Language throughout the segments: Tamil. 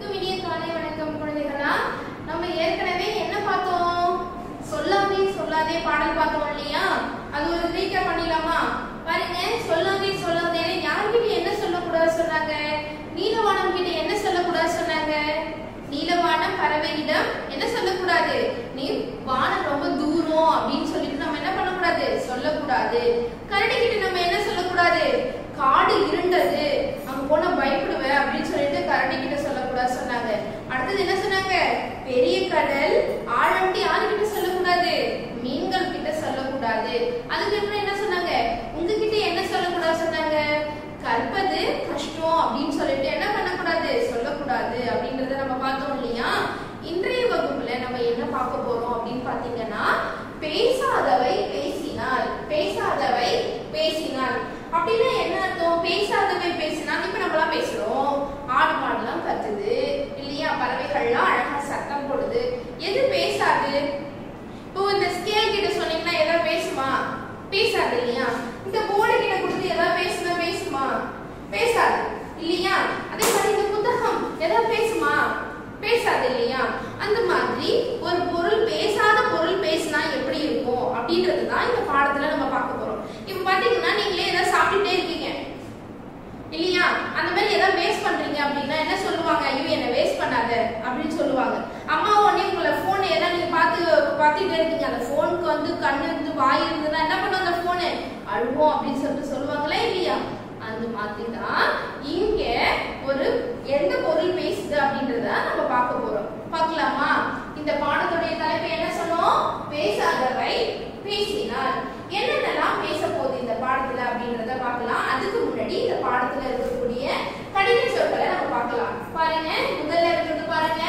அனைவருக்கும் இனிய காலை வணக்கம் குழந்தைகளா நம்ம ஏற்கனவே என்ன பார்த்தோம் சொல்லாதே சொல்லாதே பாடல் பார்த்தோம் இல்லையா அது ஒரு ரீகேப் பண்ணிடலாமா பாருங்க சொல்லாதே சொல்லாதே யார்கிட்ட என்ன சொல்லக்கூடாது சொன்னாங்க நீலவானம் கிட்ட என்ன சொல்லக்கூடாது சொன்னாங்க நீலவானம் பறவையிடம் என்ன சொல்லக்கூடாது நீ வானம் ரொம்ப தூரம் அப்படின்னு சொல்லிட்டு நம்ம என்ன பண்ணக்கூடாது சொல்லக்கூடாது கரடி கிட்ட நம்ம என்ன சொல்லக்கூடாது காடு இருண்டது அங்க போனா பயப்படுவ அப்படின்னு சொல்லிட்டு கரடி கிட்ட சொல்லக்கூடாது சொன்னாங்க அடுத்தது என்ன சொன்னாங்க பெரிய கடல் ஆழம்டி யாருக்கிட்ட சொல்லக்கூடாது மீன்கள் கிட்ட சொல்லக்கூடாது அதுக்கப்புறம் என்ன சொன்னாங்க உங்ககிட்ட என்ன சொல்லக்கூடாது சொன்னாங்க கற்பது கஷ்டம் அப்படின்னு சொல்லிட்டு என்ன பண்ணக்கூடாது சொல்லக்கூடாது அப்படின்றத நம்ம பார்த்தோம் இல்லையா இன்றைய வகுப்புல நம்ம என்ன பார்க்க போறோம் அப்படின்னு பாத்தீங்கன்னா பேசாதவை பேசினால் பேசாதவை பேசினால் அப்படின்னா என்ன அர்த்தம் பேசாதவை பேசினால் இப்ப நம்மளாம் பேசுறோம் ஆடு மாடுலாம் கத்துது இல்லையா பறவைகள்லாம் அழகா சத்தம் போடுது எது பேசாது இப்போ இந்த ஸ்கேல் கிட்ட சொன்னீங்கன்னா ஏதாவது பேசுமா பேசாது இல்லையா இந்த போர்டு கிட்ட கொடுத்து ஏதாவது பேசுனா பேசுமா பேசாது இல்லையா அதே மாதிரி இந்த புத்தகம் ஏதாவது பேசுமா பேசாது இல்லையா அந்த மாதிரி ஒரு பொருள் பேசாத பொருள் பேசினா எப்படி இருக்கும் அப்படின்றது தான் இந்த பாடத்துல நம்ம பார்க்க போறோம் இப்போ பாத்தீங்கன்னா நீங்களே ஏதாவது சாப்பிட்டுட்டே இருக்கீங்க இல்லையா அந்த மாதிரி ஏதாவது வேஸ்ட் பண்றீங்க அப்படின்னா என்ன சொல்லுவாங்க ஐயோ என்ன வேஸ்ட் பண்ணாத அப்படின்னு சொல்லுவாங்க அம்மா உடனே உங்களை போன் ஏதாவது நீங்க பார்த்து பார்த்துட்டே இருக்கீங்க அந்த போனுக்கு வந்து கண்ணு இருந்து வாய் இருந்ததுன்னா என்ன பண்ணும் அந்த போனு அழுவோம் அப்படின்னு சொல்லிட்டு சொல்லுவாங்களா இல்லையா அந்த மாதிரி தான் இங்க ஒரு எந்த பொருள் பேசுது அப்படின்றத நம்ம பார்க்க போறோம் பார்க்கலாமா இந்த பாடத்துடைய தலைப்பு என்ன சொன்னோம் பேசாதவை பேசினால் என்னென்னலாம் பேச போகுது இந்த பாடத்துல அப்படின்றத பார்க்கலாம் அதுக்கு முன்னாடி இந்த பாடத்துல இருக்கக்கூடிய கடின சொற்களை நம்ம பார்க்கலாம் பாருங்க முதல்ல இருக்கிறது பாருங்க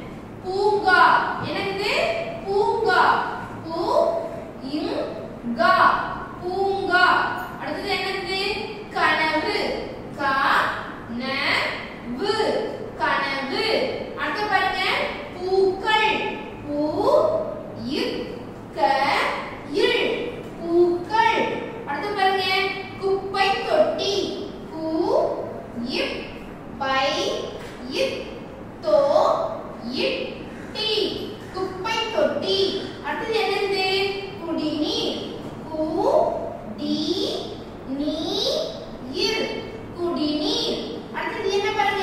பூங்கா என்னது பூங்கா பூ இம் கா பூங்கா அடுத்தது என்னது கனவு கா ந வு கனவு அடுத்து பாருங்க பூக்கள் பூ இக் க இல் பூக்கள் அடுத்து பாருங்க குப்பை தொட்டி பூ இப் பை இத் தோ இட் டி குப்பை தொட்டி அடுத்தது என்னது குடிநீர் கு டி நீ இர் குடிநீர் அடுத்தது என்ன பாருங்க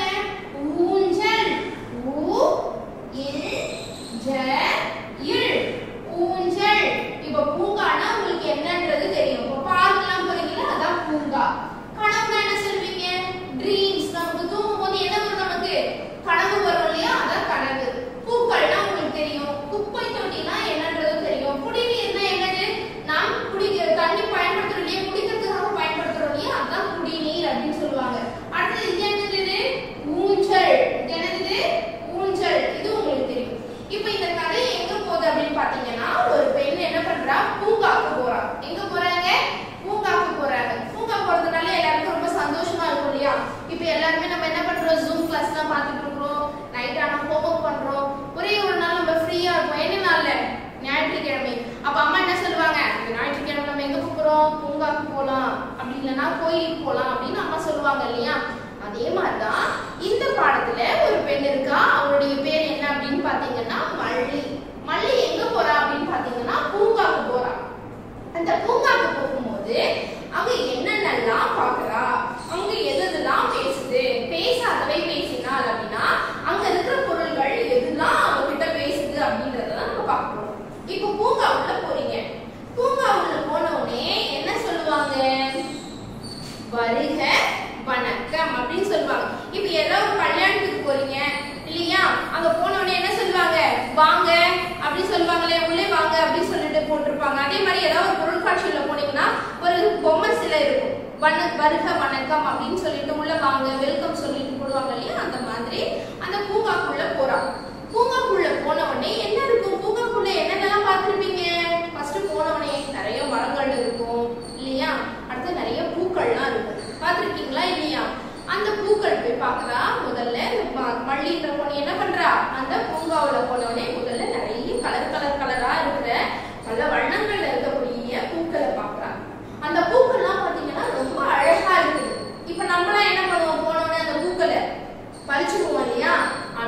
ஊஞ்சல் ஊ இல் ஜ இல் ஊஞ்சல் இப்போ பூங்கானா உங்களுக்கு என்னன்றது தெரியும் இப்போ பார்க்லாம் போறீங்களா அதான் பூங்கா கனவுனா என்ன சொல்லுவீங்க ட்ரீம்ஸ் நமக்கு தூங்கும் போது என்ன வரும் நமக்கு கனவு வரும் இல்லையா அதான் கனவு பூக்கள்னா உங்களுக்கு தெரியும் குப்பை தொட்டினா என்னன்றது தெரியும் குடிநீர்னா என்னது நாம் குடிக்க தண்ணி பயன்படுத்துறோம் இல்லையா குடிக்கிறதுக்காக பயன்படுத்துறோம் இல்லையா அதான் குடிநீர் அப்படின்னு சொல்லுவாங்க அடுத்தது இது என்னது இது ஊஞ்சல் இது என்னது ஊஞ்சல் இது உங்களுக்கு தெரியும் இப்போ இந்த கதை எங்க போகுது அப்படின்னு பாத்தீங்கன்னா ஒரு பெண் என்ன பண்றா பூங்காக்கு போறா எங்க போறாங்க பூங்காக்கு போறாங்க பூங்கா போறதுனால எல்லாருக்கும் ரொம்ப சந்தோஷமா இருக்கும் இல்லையா இப்போ எல்லாருமே நம்ம என்ன பண்றோம் ஜூம் கிளாஸ்லாம் பார்த்துட்டு இருக்கிறோம் நைட் ஆனா ஹோம்ஒர்க் பண்றோம் ஒரே ஒரு நாள் நம்ம ஃப்ரீயா இருப்போம் என்ன நாள்ல ஞாயிற்றுக்கிழமை அப்ப அம்மா என்ன சொல்லுவாங்க இந்த ஞாயிற்றுக்கிழமை நம்ம எங்க போறோம் பூங்காக்கு போலாம் அப்படி இல்லைன்னா கோயிலுக்கு போலாம் அப்படின்னு அம்மா சொல்லுவாங்க இல்லையா அதே மாதிரிதான் இந்த பாடத்துல ஒரு பெண் இருக்கா அவருடைய பேர் என்ன அப்படின்னு பாத்தீங்கன்னா மல்லி மல்லி எங்க போறா அப்படின்னு பாத்தீங்கன்னா பூங்காக்கு போறா அந்த பூங்காக்கு போகும்போது அங்க என்னென்னலாம் பாக்குறா அங்க எது எதெல்லாம் பேசுது பேசாதவை பேசினால் அப்படின்னா அங்க இருக்கிற பொருள்கள் எதுலாம் அவங்க கிட்ட பேசுது அப்படின்றத நம்ம பார்க்கணும் இப்போ பூங்கா உள்ள போறீங்க பூங்கா உள்ள போன உடனே என்ன சொல்லுவாங்க வருக வணக்கம் அப்படின்னு சொல்லுவாங்க இப்போ ஏதோ ஒரு கல்யாணத்துக்கு போறீங்க இல்லையா அங்க போன உடனே என்ன சொல்லுவாங்க வாங்க அப்படி சொல்லுவாங்களே உள்ளே வாங்க அப்படின்னு சொல்லிட்டு போட்டிருப்பாங்க அதே மாதிரி ஏதாவது ஒரு பொருட்காட்சியில போனீங்கன்னா ஒரு பொம்மை சிலை இருக்கும் வண வருக வணக்கம் அப்படின்னு சொல்லிட்டு உள்ள வாங்க வெல்கம் சொல்லிட்டு போடுவாங்க இல்லையா அந்த மாதிரி அந்த பூங்காக்குள்ள போறாங்க பூங்காக்குள்ள போன உடனே என்ன இருக்கும் பூங்காக்குள்ள என்னென்னலாம் பார்த்திருப்பீங்க ஃபர்ஸ்ட் போன உடனே நிறைய மரங்கள் இருக்கும் இல்லையா அடுத்து நிறைய பூக்கள்லாம் இருக்கும் பார்த்திருக்கீங்களா இல்லையா அந்த பூக்கள் போய் பார்க்கறா முதல்ல இந்த ம- மல்லின்ற பொண்ணு என்ன பண்றா அந்த பூங்காவுல போன உடனே முதல்ல நிறைய கலர் கலர் கலரா இருக்கிற பல வண்ணங்கள்ல இருக்கக்கூடிய பூக்களை பார்க்கறா அந்த பூக்கள்லாம் பாத்தீங்கன்னா ரொம்ப அழகா இருக்குது இப்ப நம்மளாம் என்ன பண்ணுவோம் போன உடனே அந்த பூக்களை பறிச்சுக்குவோம் இல்லையா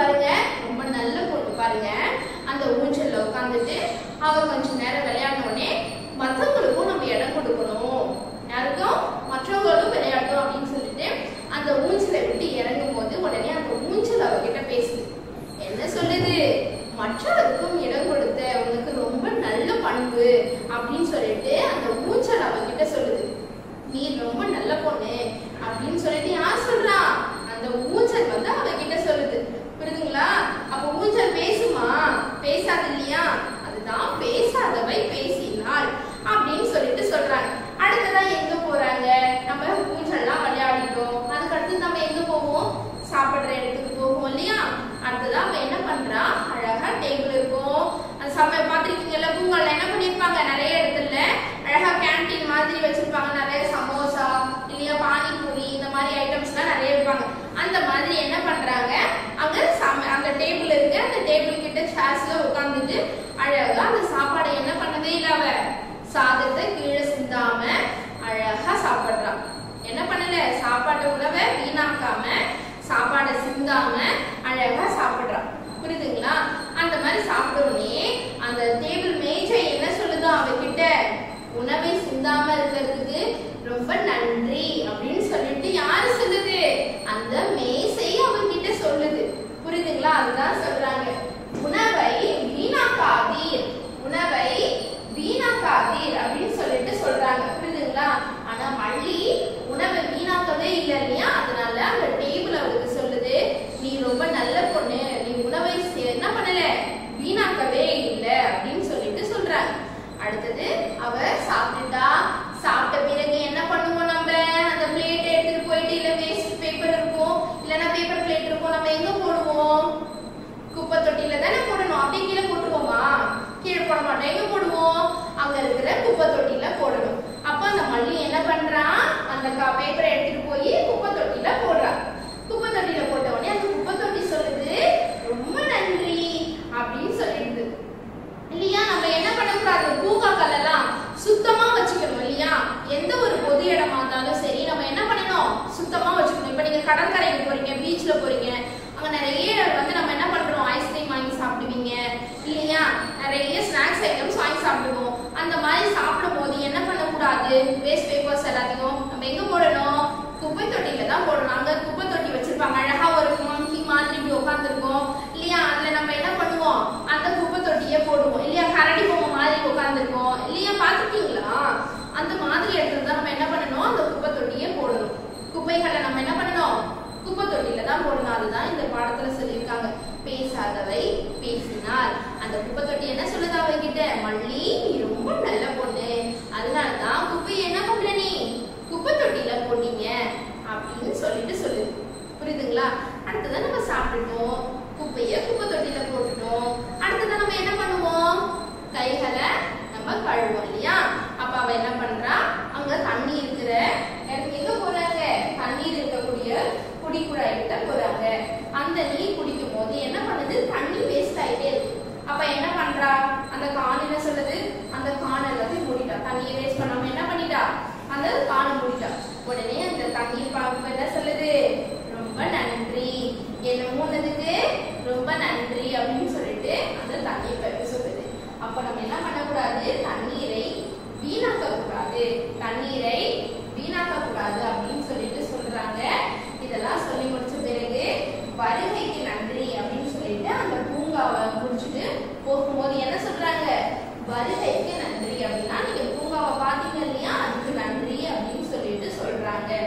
பாருங்க ரொம்ப நல்ல பொண்ணு பாருங்க அந்த ஊஞ்சல்ல உட்காந்துட்டு அவ கொஞ்ச நேரம் விளையாடின உடனே மற்றவங்களுக்கும் நம்ம இடம் கொடுக்கணும் யாருக்கும் மற்றவங்களும் விளையாடணும் அப்படின்னு சொல்லிட்டு அந்த ஊஞ்சலை விட்டு இறங்கும் போது உடனே அந்த ஊஞ்சல் அவகிட்ட பேசுது என்ன சொல்லுது மற்றவருக்கும் இடம் கொடுத்த உனக்கு ரொம்ப நல்ல பண்பு அப்படின்னு சொல்லிட்டு அந்த ஊஞ்சல் அவகிட்ட சொல்லுது நீ ரொம்ப நல்ல பொண்ணு அப்படின்னு சொல்லிட்டு யார் சொல்றா அந்த ஊஞ்சல் வந்து அவகிட்ட சொல்லுது புரியுதுங்களா அப்ப ஊஞ்சல் பேசுமா பேசாது இல்லையா அதுதான் பேசாதவை பேசினாள் அப்படின்னு சொல்லிட்டு சொல்றாங்க அடுத்ததா எங்க போறாங்க நம்ம ஊஞ்சல்லாம் விளையாடிட்டோம் அதுக்கு அடுத்து நம்ம எங்க போவோம் சாப்பிடுற இடத்துக்கு போவோம் இல்லையா அடுத்ததா அவ என்ன பண்றா அழகா டேபிள் இருக்கும் அந்த சமய பாத்திருக்கீங்கல்ல பூங்கல்ல என்ன பண்ணிருப்பாங்க நிறைய இடத்துல அழகா கேண்டீன் மாதிரி வச்சிருப்பாங்க நிறைய சமோசா இல்லையா பானிபூரி இந்த மாதிரி ஐட்டம்ஸ்லாம் நிறைய வைப்பாங்க அந்த மாதிரி என்ன பண்றாங்க அங்க சம அந்த டேபிள் இருக்கு அந்த டேபிள் கிட்ட சேர்ஸ்ல உட்கார்ந்துட்டு அழகா அந்த சாப்பாடை என்ன பண்ணதே இல்ல அவ சாதத்தை கீழே சிந்தாம அழகா சாப்பிடுறா என்ன பண்ணல சாப்பாட்டு உணவை வீணாக்காம சாப்பாடை சிந்தாம அழகா சாப்பிடுறா புரியுதுங்களா அந்த மாதிரி சாப்பிடுவோனே அந்த டேபிள் மேஜை என்ன சொல்லுதோ அவகிட்ட உணவை சிந்தாம இருக்கிறதுக்கு ரொம்ப நன்றி அப்படின்னு சொல்லிட்டு யாரு சொல்லுது அந்த மேசை அவகிட்ட சொல்லுது புரியுதுங்களா அதுதான் சொல்றாங்க உணவை வீணாக்காதீர் உணவை வீணாக்காதீர் அப்படின்னு சொல்லிட்டு சொல்றாங்க புரியுதுங்களா ஆனா மல்லி உணவை வீணாக்கவே இல்லை இல்லையா அதனால அந்த டேபிள் அவளுக்கு சொல்லுது நீ ரொம்ப நல்ல பொண்ணு நீ உணவை சே- என்ன பண்ணல வீணாக்கவே இல்லை அப்படின்னு சொல்லிட்டு சொல்றாங்க அடுத்தது அவ சாப்பிட்டுட்டா சாப்பிட்ட பிறகு என்ன பண்ணுவோம் நம்ம அந்த பிளேட் எடுத்துட்டு போயிட்டு இல்ல வேஸ்ட் பேப்பர் இருக்கும் இல்லனா பேப்பர் பிளேட் இருக்கும் நம்ம எங்க போடுவோம் குப்பை தொட்டில தானே போடணும் அப்படியே கீழே போட்டுருவோமா கீழே போட மாட்டோம் எங்க போடுவோம் அங்க இருக்கிற குப்பை தொட்டில போடணும் அப்ப அந்த மல்லி என்ன பண்றான் அந்த பேப்பரை எடுத்துட்டு போய் குப்பை தொட்டில போடுறான் குப்பை தொட்டில போட்ட உடனே அந்த குப்பை தொட்டி சொல்லுது ரொம்ப நன்றி அப்படின்னு சொல்லிடுது இல்லையா நம்ம என்ன பண்ணக்கூடாது பூங்காக்கள் எல்லாம் சுத்தமா வச்சுக்கணும் இல்லையா எந்த ஒரு பொது இடமா இருந்தாலும் சரி நம்ம என்ன பண்ணணும் சுத்தமா வச்சுக்கணும் இப்ப நீங்க கடற்கரைக்கு போறீங்க பீச்ல போறீங்க அங்க நிறைய வந்து நம்ம என்ன பண்றோம் ஐஸ்கிரீம் வாங்கி சாப்பிடுவீங்க இல்லையா நிறைய ஸ்நாக்ஸ் ஐட்டம்ஸ் வாங்கி சாப்பிடுவோம் அந்த மாதிரி சாப்பிடும் போது என்ன பண்ணக்கூடாது வேஸ்ட் பேப்பர்ஸ் எல்லாத்தையும் நம்ம எங்க போடணும் குப்பை தொட்டியில தான் போடணும் அங்க குப்பை தொட்டி வச்சிருப்பாங்க அழகா ஒரு மங்கி மாதிரி இப்படி உட்காந்துருக்கோம் இல்லையா அதுல நம்ம என்ன பண்ணுவோம் அந்த குப்பை தொட்டியே போடுவோம் இல்லையா கரடி பொம்மை மாதிரி உட்காந்துருக்கோம் இல்லையா பாத்துட்டீங்களா அந்த மாதிரி இடத்துல தான் நம்ம என்ன பண்ணணும் அந்த குப்பை தொட்டியே போடணும் குப்பைகளை நம்ம என்ன பண்ணணும் குப்பை தொட்டியில தான் போடணும் அதுதான் இந்த பாடத்துல சொல்லியிருக்காங்க பேசாதவை பேசினார் அந்த குப்பை தொட்டி என்ன சொல்லுது அவகிட்ட மல்லி நீ ரொம்ப நல்ல பொண்ணு அதனால தான் குப்பையை என்ன பண்ற நீ குப்பை தொட்டியில போட்டீங்க அப்படின்னு சொல்லிட்டு சொல்லுது புரியுதுங்களா அடுத்ததான் நம்ம சாப்பிட்டுட்டோம் குப்பைய குப்பை தொட்டியில போட்டுட்டோம் அடுத்ததான் நம்ம என்ன பண்ணுவோம் கைகளை நம்ம கழுவோம் இல்லையா அப்ப அவ என்ன பண்றா அங்க தண்ணி இருக்கிற இடத்துக்கு எங்க போறாங்க தண்ணீர் இருக்கக்கூடிய குடிக்குழாய் கிட்ட போறாங்க அந்த நீர் குடிக்கும் போது என்ன பண்ணுது தண்ணி வேஸ்ட் ஆயிட்டே இருக்கு அப்ப என்ன பண்றா அந்த கான் என்ன சொல்லுது அந்த கான் எல்லாத்தையும் மூடிட்டா தண்ணியை வேஸ்ட் பண்ணாம என்ன பண்ணிட்டா அந்த கானை மூடிட்டா உடனே அந்த தண்ணீர் பாம்பு என்ன சொல்லுது ரொம்ப நன்றி என்ன மூணதுக்கு ரொம்ப நன்றி அப்படின்னு சொல்லிட்டு அந்த தண்ணீர் பைப்பு சொல்லுது அப்ப நம்ம என்ன பண்ணக்கூடாது தண்ணீரை வீணாக்க கூடாது தண்ணீரை வீணாக்க கூடாது அப்படின்னு சொல்லிட்டு சொல்றாங்க இதெல்லாம் சொல்லி முடிச்ச பிறகு வருகைக்கு நன்றி அப்படின்னு சொல்லிட்டு அந்த பூங்காவை முடிச்சுட்டு போகும்போது என்ன சொல்றாங்க வருகைக்கு நன்றி அப்படின்னா நீங்க பூங்காவை பாத்தீங்க இல்லையா அதுக்கு நன்றி அப்படின்னு சொல்லிட்டு சொல்றாங்க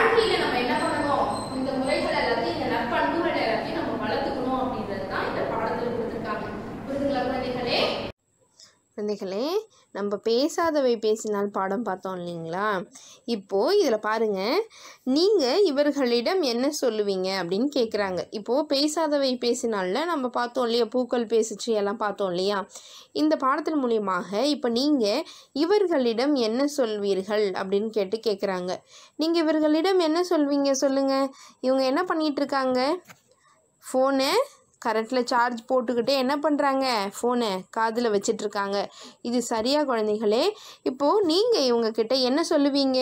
வாழ்க்கையில நம்ம என்ன பண்ணணும் இந்த முறைகள் எல்லாத்தையும் இந்த நற்பண்புகள் எல்லாத்தையும் நம்ம வளர்த்துக்கணும் அப்படின்றது தான் இந்த பாடத்தில் கொடுத்துருக்காங்க புரிதுங்களா குழந்தைகளே குழந்தைகளே நம்ம பேசாதவை பேசினால் பாடம் பார்த்தோம் இல்லைங்களா இப்போது இதில் பாருங்கள் நீங்கள் இவர்களிடம் என்ன சொல்லுவீங்க அப்படின்னு கேட்குறாங்க இப்போது பேசாதவை பேசினால்ல நம்ம பார்த்தோம் இல்லையா பூக்கள் பேசிச்சு எல்லாம் பார்த்தோம் இல்லையா இந்த பாடத்தின் மூலியமாக இப்போ நீங்கள் இவர்களிடம் என்ன சொல்வீர்கள் அப்படின்னு கேட்டு கேட்குறாங்க நீங்கள் இவர்களிடம் என்ன சொல்வீங்க சொல்லுங்கள் இவங்க என்ன பண்ணிகிட்டு இருக்காங்க ஃபோனை கரண்ட்டில் சார்ஜ் போட்டுக்கிட்டே என்ன பண்ணுறாங்க ஃபோனை காதில் வச்சிட்ருக்காங்க இது சரியா குழந்தைகளே இப்போது நீங்கள் இவங்கக்கிட்ட என்ன சொல்லுவீங்க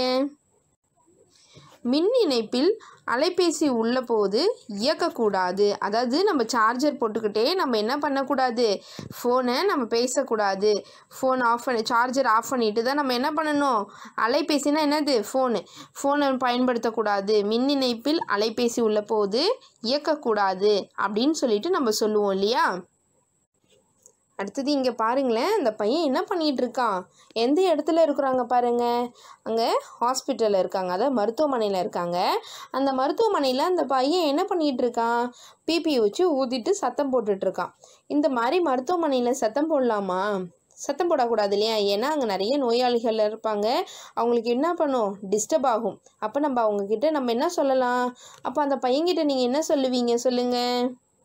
மின் இணைப்பில் அலைபேசி உள்ள போது இயக்கக்கூடாது அதாவது நம்ம சார்ஜர் போட்டுக்கிட்டே நம்ம என்ன பண்ணக்கூடாது ஃபோனை நம்ம பேசக்கூடாது ஃபோன் ஆஃப் பண்ணி சார்ஜர் ஆஃப் பண்ணிட்டு தான் நம்ம என்ன பண்ணணும் அலைபேசினா என்னது ஃபோனு ஃபோனை பயன்படுத்தக்கூடாது மின் இணைப்பில் அலைபேசி உள்ள போது இயக்கக்கூடாது அப்படின்னு சொல்லிட்டு நம்ம சொல்லுவோம் இல்லையா அடுத்தது இங்கே பாருங்களேன் அந்த பையன் என்ன பண்ணிட்டு இருக்கான் எந்த இடத்துல இருக்கிறாங்க பாருங்க அங்கே ஹாஸ்பிட்டலில் இருக்காங்க அதாவது மருத்துவமனையில் இருக்காங்க அந்த மருத்துவமனையில் அந்த பையன் என்ன பண்ணிட்டு இருக்கான் பிபி வச்சு ஊதிட்டு சத்தம் போட்டுட்டு இருக்கான் இந்த மாதிரி மருத்துவமனையில் சத்தம் போடலாமா சத்தம் போடக்கூடாது இல்லையா ஏன்னா அங்கே நிறைய நோயாளிகள் இருப்பாங்க அவங்களுக்கு என்ன பண்ணும் டிஸ்டர்ப் ஆகும் அப்போ நம்ம அவங்கக்கிட்ட நம்ம என்ன சொல்லலாம் அப்போ அந்த பையன்கிட்ட நீங்கள் என்ன சொல்லுவீங்க சொல்லுங்கள்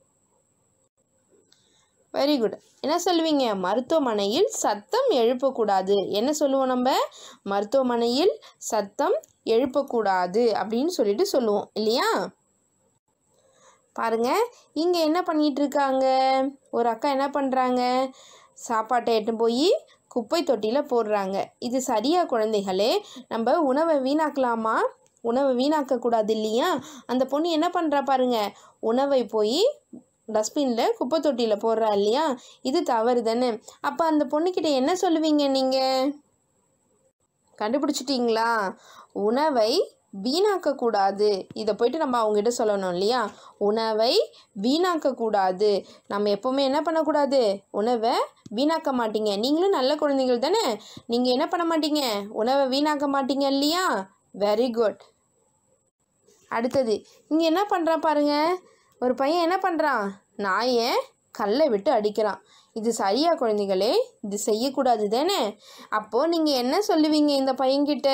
வெரி குட் என்ன சொல்லுவீங்க மருத்துவமனையில் சத்தம் எழுப்பக்கூடாது என்ன சொல்லுவோம் நம்ம மருத்துவமனையில் சத்தம் எழுப்பக்கூடாது அப்படின்னு சொல்லிட்டு சொல்லுவோம் இல்லையா பாருங்க இங்கே என்ன பண்ணிட்டு இருக்காங்க ஒரு அக்கா என்ன பண்ணுறாங்க சாப்பாட்டை எட்டு போய் குப்பை தொட்டியில் போடுறாங்க இது சரியா குழந்தைகளே நம்ம உணவை வீணாக்கலாமா உணவை வீணாக்கக்கூடாது இல்லையா அந்த பொண்ணு என்ன பண்ணுறா பாருங்க உணவை போய் டஸ்ட்பினில் குப்பை தொட்டியில் போடுறா இல்லையா இது தவறு தானே அப்போ அந்த பொண்ணுக்கிட்ட என்ன சொல்லுவீங்க நீங்கள் கண்டுபிடிச்சிட்டிங்களா உணவை வீணாக்கக்கூடாது இதை போயிட்டு நம்ம அவங்ககிட்ட சொல்லணும் இல்லையா உணவை வீணாக்கக்கூடாது நம்ம எப்போவுமே என்ன பண்ணக்கூடாது உணவை வீணாக்க மாட்டீங்க நீங்களும் நல்ல குழந்தைகள் தானே நீங்கள் என்ன பண்ண மாட்டீங்க உணவை வீணாக்க மாட்டீங்க இல்லையா வெரி குட் அடுத்தது இங்கே என்ன பண்ணுறா பாருங்க ஒரு பையன் என்ன பண்ணுறான் நாயை கல்லை விட்டு அடிக்கிறான் இது சரியா குழந்தைகளே இது செய்யக்கூடாது தானே அப்போது நீங்கள் என்ன சொல்லுவீங்க இந்த பையன்கிட்ட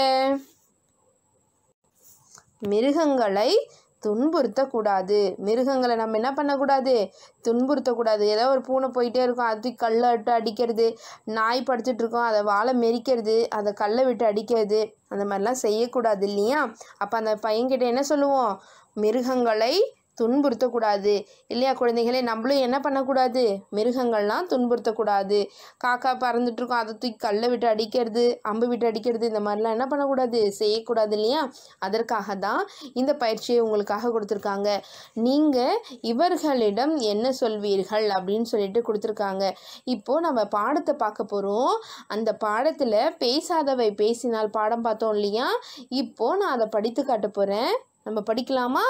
மிருகங்களை துன்புறுத்தக்கூடாது மிருகங்களை நம்ம என்ன பண்ணக்கூடாது துன்புறுத்தக்கூடாது ஏதோ ஒரு பூனை போயிட்டே இருக்கும் அது கல்லை விட்டு அடிக்கிறது நாய் படுத்துட்டு இருக்கோம் அதை வாழை மெரிக்கிறது அதை கல்லை விட்டு அடிக்கிறது அந்த மாதிரிலாம் செய்யக்கூடாது இல்லையா அப்போ அந்த பையன்கிட்ட என்ன சொல்லுவோம் மிருகங்களை துன்புறுத்தக்கூடாது இல்லையா குழந்தைகளே நம்மளும் என்ன பண்ணக்கூடாது மிருகங்கள்லாம் துன்புறுத்தக்கூடாது காக்கா பறந்துட்டு இருக்கோம் அதை தூக்கி கல்லை விட்டு அடிக்கிறது அம்பு விட்டு அடிக்கிறது இந்த மாதிரிலாம் என்ன பண்ணக்கூடாது செய்யக்கூடாது இல்லையா அதற்காக தான் இந்த பயிற்சியை உங்களுக்காக கொடுத்துருக்காங்க நீங்கள் இவர்களிடம் என்ன சொல்வீர்கள் அப்படின்னு சொல்லிட்டு கொடுத்துருக்காங்க இப்போது நம்ம பாடத்தை பார்க்க போகிறோம் அந்த பாடத்தில் பேசாதவை பேசினால் பாடம் பார்த்தோம் இல்லையா இப்போது நான் அதை படித்து காட்ட போகிறேன் நம்ம படிக்கலாமா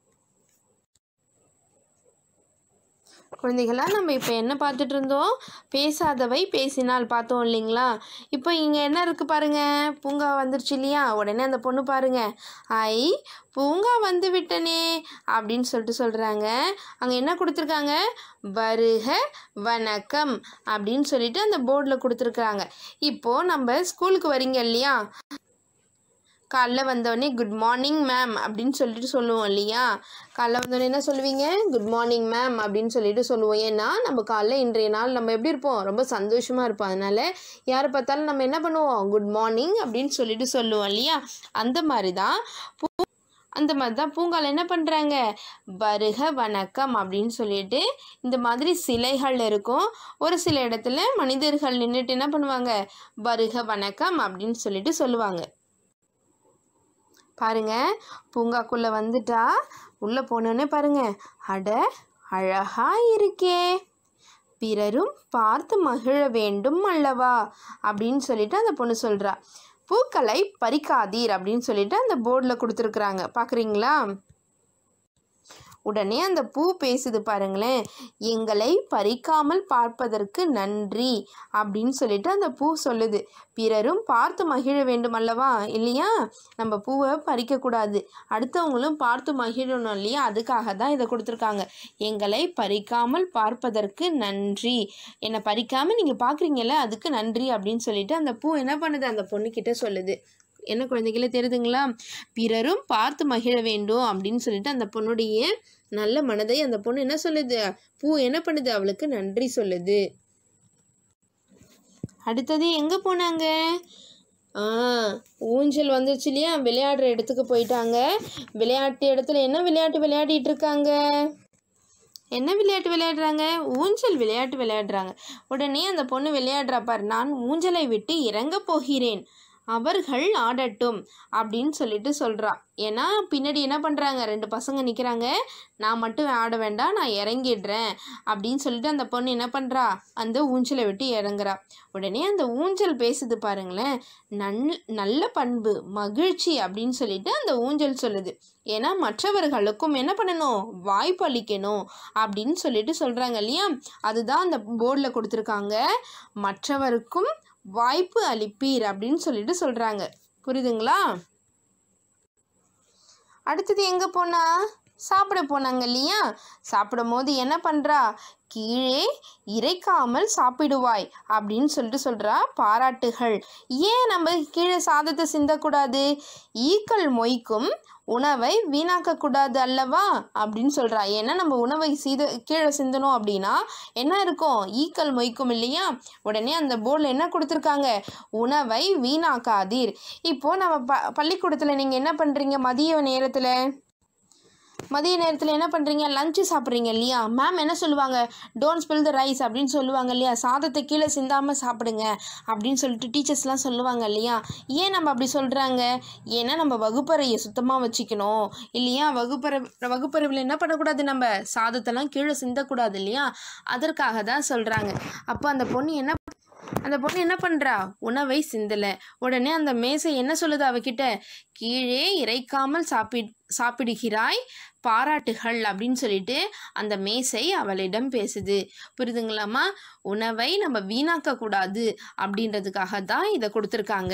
குழந்தைகளா நம்ம இப்போ என்ன பார்த்துட்டு இருந்தோம் பேசாதவை பேசினால் பார்த்தோம் இல்லைங்களா இப்போ இங்கே என்ன இருக்குது பாருங்க பூங்கா வந்துருச்சு இல்லையா உடனே அந்த பொண்ணு பாருங்க ஐ பூங்கா வந்து விட்டனே அப்படின்னு சொல்லிட்டு சொல்கிறாங்க அங்கே என்ன கொடுத்துருக்காங்க வருக வணக்கம் அப்படின்னு சொல்லிட்டு அந்த போர்டில் கொடுத்துருக்குறாங்க இப்போது நம்ம ஸ்கூலுக்கு வரீங்க இல்லையா காலைல வந்தோடனே குட் மார்னிங் மேம் அப்படின்னு சொல்லிட்டு சொல்லுவோம் இல்லையா காலைல வந்தோடனே என்ன சொல்லுவீங்க குட் மார்னிங் மேம் அப்படின்னு சொல்லிட்டு சொல்லுவோம் ஏன்னா நம்ம காலைல இன்றைய நாள் நம்ம எப்படி இருப்போம் ரொம்ப சந்தோஷமாக இருப்போம் அதனால யாரை பார்த்தாலும் நம்ம என்ன பண்ணுவோம் குட் மார்னிங் அப்படின்னு சொல்லிட்டு சொல்லுவோம் இல்லையா அந்த மாதிரி தான் பூ அந்த மாதிரி தான் பூங்கால என்ன பண்ணுறாங்க வருக வணக்கம் அப்படின்னு சொல்லிட்டு இந்த மாதிரி சிலைகள் இருக்கும் ஒரு சில இடத்துல மனிதர்கள் நின்றுட்டு என்ன பண்ணுவாங்க வருக வணக்கம் அப்படின்னு சொல்லிட்டு சொல்லுவாங்க பாருங்க பூங்காக்குள்ளே வந்துட்டா உள்ளே போனோடனே பாருங்க அட அழகா இருக்கே பிறரும் பார்த்து மகிழ வேண்டும் அல்லவா அப்படின்னு சொல்லிட்டு அந்த பொண்ணு சொல்கிறா பூக்களை பறிக்காதீர் அப்படின்னு சொல்லிட்டு அந்த போர்டில் கொடுத்துருக்குறாங்க பார்க்குறீங்களா உடனே அந்த பூ பேசுது பாருங்களேன் எங்களை பறிக்காமல் பார்ப்பதற்கு நன்றி அப்படின்னு சொல்லிட்டு அந்த பூ சொல்லுது பிறரும் பார்த்து மகிழ வேண்டும் அல்லவா இல்லையா நம்ம பூவை பறிக்கக்கூடாது அடுத்தவங்களும் பார்த்து மகிழணும் இல்லையா அதுக்காக தான் இதை கொடுத்துருக்காங்க எங்களை பறிக்காமல் பார்ப்பதற்கு நன்றி என்னை பறிக்காமல் நீங்கள் பார்க்குறீங்கல்ல அதுக்கு நன்றி அப்படின்னு சொல்லிட்டு அந்த பூ என்ன பண்ணுது அந்த பொண்ணுக்கிட்ட சொல்லுது என்ன குழந்தைகளே தெரியுதுங்களா பிறரும் பார்த்து மகிழ வேண்டும் அப்படின்னு சொல்லிட்டு அந்த பொண்ணுடைய நல்ல மனதை அந்த பொண்ணு என்ன சொல்லுது பூ என்ன பண்ணுது அவளுக்கு நன்றி சொல்லுது அடுத்தது எங்கே போனாங்க ஆ ஊஞ்சல் வந்துருச்சு இல்லையா விளையாடுற இடத்துக்கு போயிட்டாங்க விளையாட்டு இடத்துல என்ன விளையாட்டு விளையாடிட்டு இருக்காங்க என்ன விளையாட்டு விளையாடுறாங்க ஊஞ்சல் விளையாட்டு விளையாடுறாங்க உடனே அந்த பொண்ணு விளையாடுறா பாரு நான் ஊஞ்சலை விட்டு இறங்க போகிறேன் அவர்கள் ஆடட்டும் அப்படின்னு சொல்லிட்டு சொல்கிறா ஏன்னா பின்னாடி என்ன பண்ணுறாங்க ரெண்டு பசங்க நிற்கிறாங்க நான் மட்டும் ஆட வேண்டாம் நான் இறங்கிடுறேன் அப்படின்னு சொல்லிட்டு அந்த பொண்ணு என்ன பண்ணுறா அந்த ஊஞ்சலை விட்டு இறங்குறா உடனே அந்த ஊஞ்சல் பேசுது பாருங்களேன் நல் நல்ல பண்பு மகிழ்ச்சி அப்படின்னு சொல்லிட்டு அந்த ஊஞ்சல் சொல்லுது ஏன்னா மற்றவர்களுக்கும் என்ன பண்ணணும் வாய்ப்பு அளிக்கணும் அப்படின்னு சொல்லிட்டு சொல்கிறாங்க இல்லையா அதுதான் அந்த போர்டில் கொடுத்துருக்காங்க மற்றவருக்கும் வாய்ப்பு அளிப்பீர் அப்படின்னு சொல்லிட்டு சொல்கிறாங்க புரியுதுங்களா அடுத்தது எங்கே போனா சாப்பிட போனாங்க இல்லையா சாப்பிடும் போது என்ன பண்ணுறா கீழே இறைக்காமல் சாப்பிடுவாய் அப்படின்னு சொல்லிட்டு சொல்கிறா பாராட்டுகள் ஏன் நம்ம கீழே சாதத்தை சிந்தக்கூடாது ஈக்கள் மொய்க்கும் உணவை வீணாக்கக்கூடாது அல்லவா அப்படின்னு சொல்கிறா ஏன்னா நம்ம உணவை சீத கீழே சிந்தணும் அப்படின்னா என்ன இருக்கும் ஈக்கள் மொய்க்கும் இல்லையா உடனே அந்த போர்டில் என்ன கொடுத்துருக்காங்க உணவை வீணாக்காதீர் இப்போது நம்ம ப பள்ளிக்கூடத்தில் நீங்கள் என்ன பண்ணுறீங்க மதிய நேரத்தில் மதிய நேரத்தில் என்ன பண்ணுறீங்க லஞ்சு சாப்பிட்றீங்க இல்லையா மேம் என்ன சொல்லுவாங்க டோன்ட் ஸ்பில் த ரைஸ் அப்படின்னு சொல்லுவாங்க இல்லையா சாதத்தை கீழே சிந்தாமல் சாப்பிடுங்க அப்படின்னு சொல்லிட்டு டீச்சர்ஸ்லாம் சொல்லுவாங்க இல்லையா ஏன் நம்ம அப்படி சொல்கிறாங்க ஏன்னா நம்ம வகுப்பறையை சுத்தமாக வச்சுக்கணும் இல்லையா வகுப்பறை வகுப்பறையில் என்ன பண்ணக்கூடாது நம்ம சாதத்தெல்லாம் கீழே சிந்தக்கூடாது இல்லையா அதற்காக தான் சொல்கிறாங்க அப்போ அந்த பொண்ணு என்ன அந்த பொண்ணு என்ன பண்ணுறா உணவை சிந்தலை உடனே அந்த மேசை என்ன சொல்லுது அவகிட்ட கீழே இறைக்காமல் சாப்பி சாப்பிடுகிறாய் பாராட்டுகள் அப்படின்னு சொல்லிட்டு அந்த மேசை அவளிடம் பேசுது புரியுதுங்களாம்மா உணவை நம்ம வீணாக்கக்கூடாது அப்படின்றதுக்காக தான் இதை கொடுத்துருக்காங்க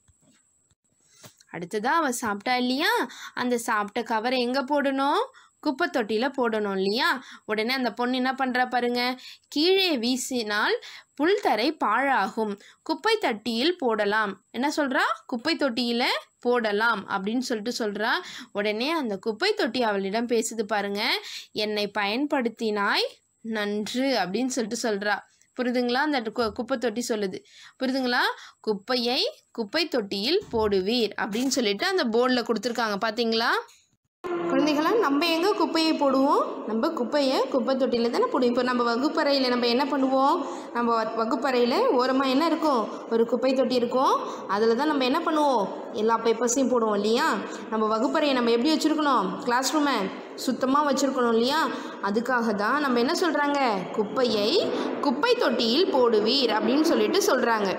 அடுத்ததா அவ சாப்பிட்டா இல்லையா அந்த சாப்பிட்ட கவரை எங்கே போடணும் குப்பை தொட்டியில் போடணும் இல்லையா உடனே அந்த பொண்ணு என்ன பண்ணுறா பாருங்க கீழே வீசினால் புல்தரை பாழாகும் குப்பை தட்டியில் போடலாம் என்ன சொல்கிறா குப்பை தொட்டியில் போடலாம் அப்படின்னு சொல்லிட்டு சொல்கிறா உடனே அந்த குப்பை தொட்டி அவளிடம் பேசுது பாருங்க என்னை பயன்படுத்தினாய் நன்று அப்படின்னு சொல்லிட்டு சொல்கிறா புரியுதுங்களா அந்த கு- குப்பை தொட்டி சொல்லுது புரியுதுங்களா குப்பையை குப்பை தொட்டியில் போடுவீர் அப்படின்னு சொல்லிட்டு அந்த போர்டில் கொடுத்துருக்காங்க பார்த்தீங்களா குழந்தைகளா நம்ம எங்கே குப்பையை போடுவோம் நம்ம குப்பையை குப்பை தொட்டியில் தானே போடுவோம் இப்போ நம்ம வகுப்பறையில் நம்ம என்ன பண்ணுவோம் நம்ம வ- வகுப்பறையில் ஓரமாக என்ன இருக்கும் ஒரு குப்பை தொட்டி இருக்கும் அதில் தான் நம்ம என்ன பண்ணுவோம் எல்லா பேப்பர்ஸையும் போடுவோம் இல்லையா நம்ம வகுப்பறையை நம்ம எப்படி வச்சுருக்கணும் கிளாஸ் ரூமை சுத்தமாக வச்சுருக்கணும் இல்லையா அதுக்காக தான் நம்ம என்ன சொல்கிறாங்க குப்பையை குப்பை தொட்டியில் போடுவீர் அப்படின்னு சொல்லிட்டு சொல்கிறாங்க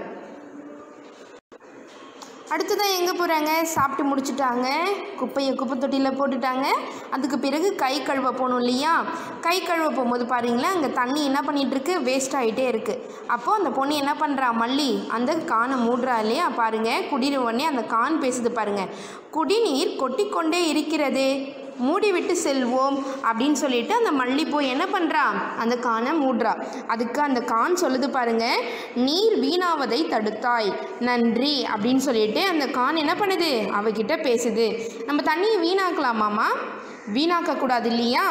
அடுத்ததான் எங்கே போகிறாங்க சாப்பிட்டு முடிச்சிட்டாங்க குப்பையை குப்பை தொட்டியில் போட்டுட்டாங்க அதுக்கு பிறகு கை கழுவ போகணும் இல்லையா கை கழுவ போகும்போது பாருங்களேன் அங்கே தண்ணி என்ன பண்ணிட்டு இருக்கு வேஸ்ட் ஆகிட்டே இருக்குது அப்போது அந்த பொண்ணு என்ன பண்ணுறா மல்லி அந்த கானை மூடுறா இல்லையா பாருங்க குடின உடனே அந்த கான் பேசுது பாருங்க குடிநீர் கொட்டிக்கொண்டே இருக்கிறது மூடிவிட்டு செல்வோம் அப்படின்னு சொல்லிட்டு அந்த மல்லிப்பூ என்ன பண்ணுறா அந்த கானை மூடுறா அதுக்கு அந்த கான் சொல்லுது பாருங்க நீர் வீணாவதை தடுத்தாய் நன்றி அப்படின்னு சொல்லிட்டு அந்த கான் என்ன பண்ணுது அவகிட்ட பேசுது நம்ம தண்ணியை வீணாக்கலாமாம்மா வீணாக்கக்கூடாது இல்லையா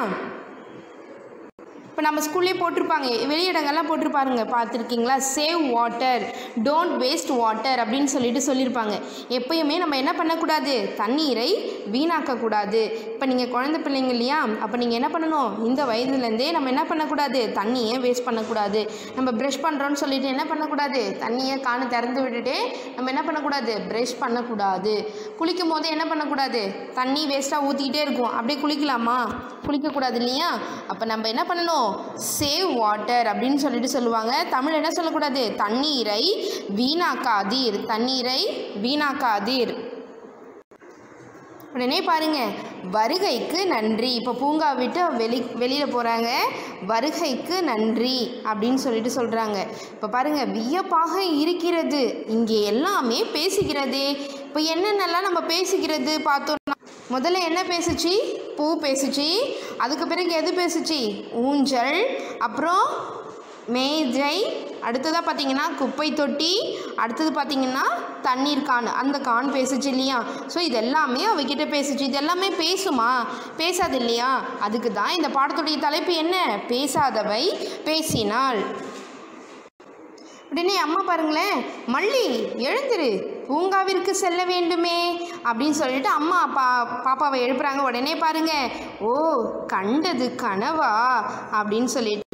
இப்போ நம்ம ஸ்கூல்லே போட்டிருப்பாங்க வெளியிடங்கள்லாம் போட்டிருப்பாருங்க பார்த்துருக்கீங்களா save water don't waste water அப்படின்னு சொல்லிட்டு சொல்லியிருப்பாங்க எப்பயுமே நம்ம என்ன பண்ணக்கூடாது தண்ணீரை வீணாக்கக்கூடாது இப்போ நீங்கள் குழந்தை பிள்ளைங்க இல்லையா அப்போ நீங்கள் என்ன பண்ணணும் இந்த வயதுலேருந்தே நம்ம என்ன பண்ணக்கூடாது தண்ணியை வேஸ்ட் பண்ணக்கூடாது நம்ம ப்ரஷ் பண்ணுறோன்னு சொல்லிட்டு என்ன பண்ணக்கூடாது தண்ணியை காண திறந்து விட்டுட்டு நம்ம என்ன பண்ணக்கூடாது ப்ரஷ் பண்ணக்கூடாது குளிக்கும் போது என்ன பண்ணக்கூடாது தண்ணி வேஸ்ட்டாக ஊற்றிக்கிட்டே இருக்கும் அப்படியே குளிக்கலாமா குளிக்கக்கூடாது இல்லையா அப்போ நம்ம என்ன பண்ணணும் சேவ் வாட்டர் அப்படின்னு சொல்லிட்டு சொல்லுவாங்க தமிழ் என்ன சொல்லக்கூடாது தண்ணீரை வீணாக்காதீர் தண்ணீரை வீணாக்காதீர் உடனே பாருங்க வருகைக்கு நன்றி இப்போ பூங்கா விட்டு வெளி வெளியில் போகிறாங்க வருகைக்கு நன்றி அப்படின்னு சொல்லிட்டு சொல்கிறாங்க இப்போ பாருங்க வியப்பாக இருக்கிறது இங்கே எல்லாமே பேசுகிறதே இப்போ என்னென்னலாம் நம்ம பேசுகிறது பார்த்தோம்னா முதல்ல என்ன பேசுச்சு பூ பேசுச்சு அதுக்கு பிறகு எது பேசுச்சு ஊஞ்சல் அப்புறம் மேஜை அடுத்ததாக பார்த்தீங்கன்னா குப்பை தொட்டி அடுத்தது பார்த்தீங்கன்னா தண்ணீர் கான் அந்த கான் பேசுச்சு இல்லையா ஸோ இது எல்லாமே அவகிட்ட பேசுச்சு இது எல்லாமே பேசுமா பேசாது இல்லையா அதுக்கு தான் இந்த பாடத்துடைய தலைப்பு என்ன பேசாதவை பேசினாள் உடனே அம்மா பாருங்களேன் மல்லி எழுந்திரு பூங்காவிற்கு செல்ல வேண்டுமே அப்படின்னு சொல்லிட்டு அம்மா பா பாப்பாவை எழுப்புறாங்க உடனே பாருங்க ஓ கண்டது கனவா அப்படின்னு சொல்லிட்டு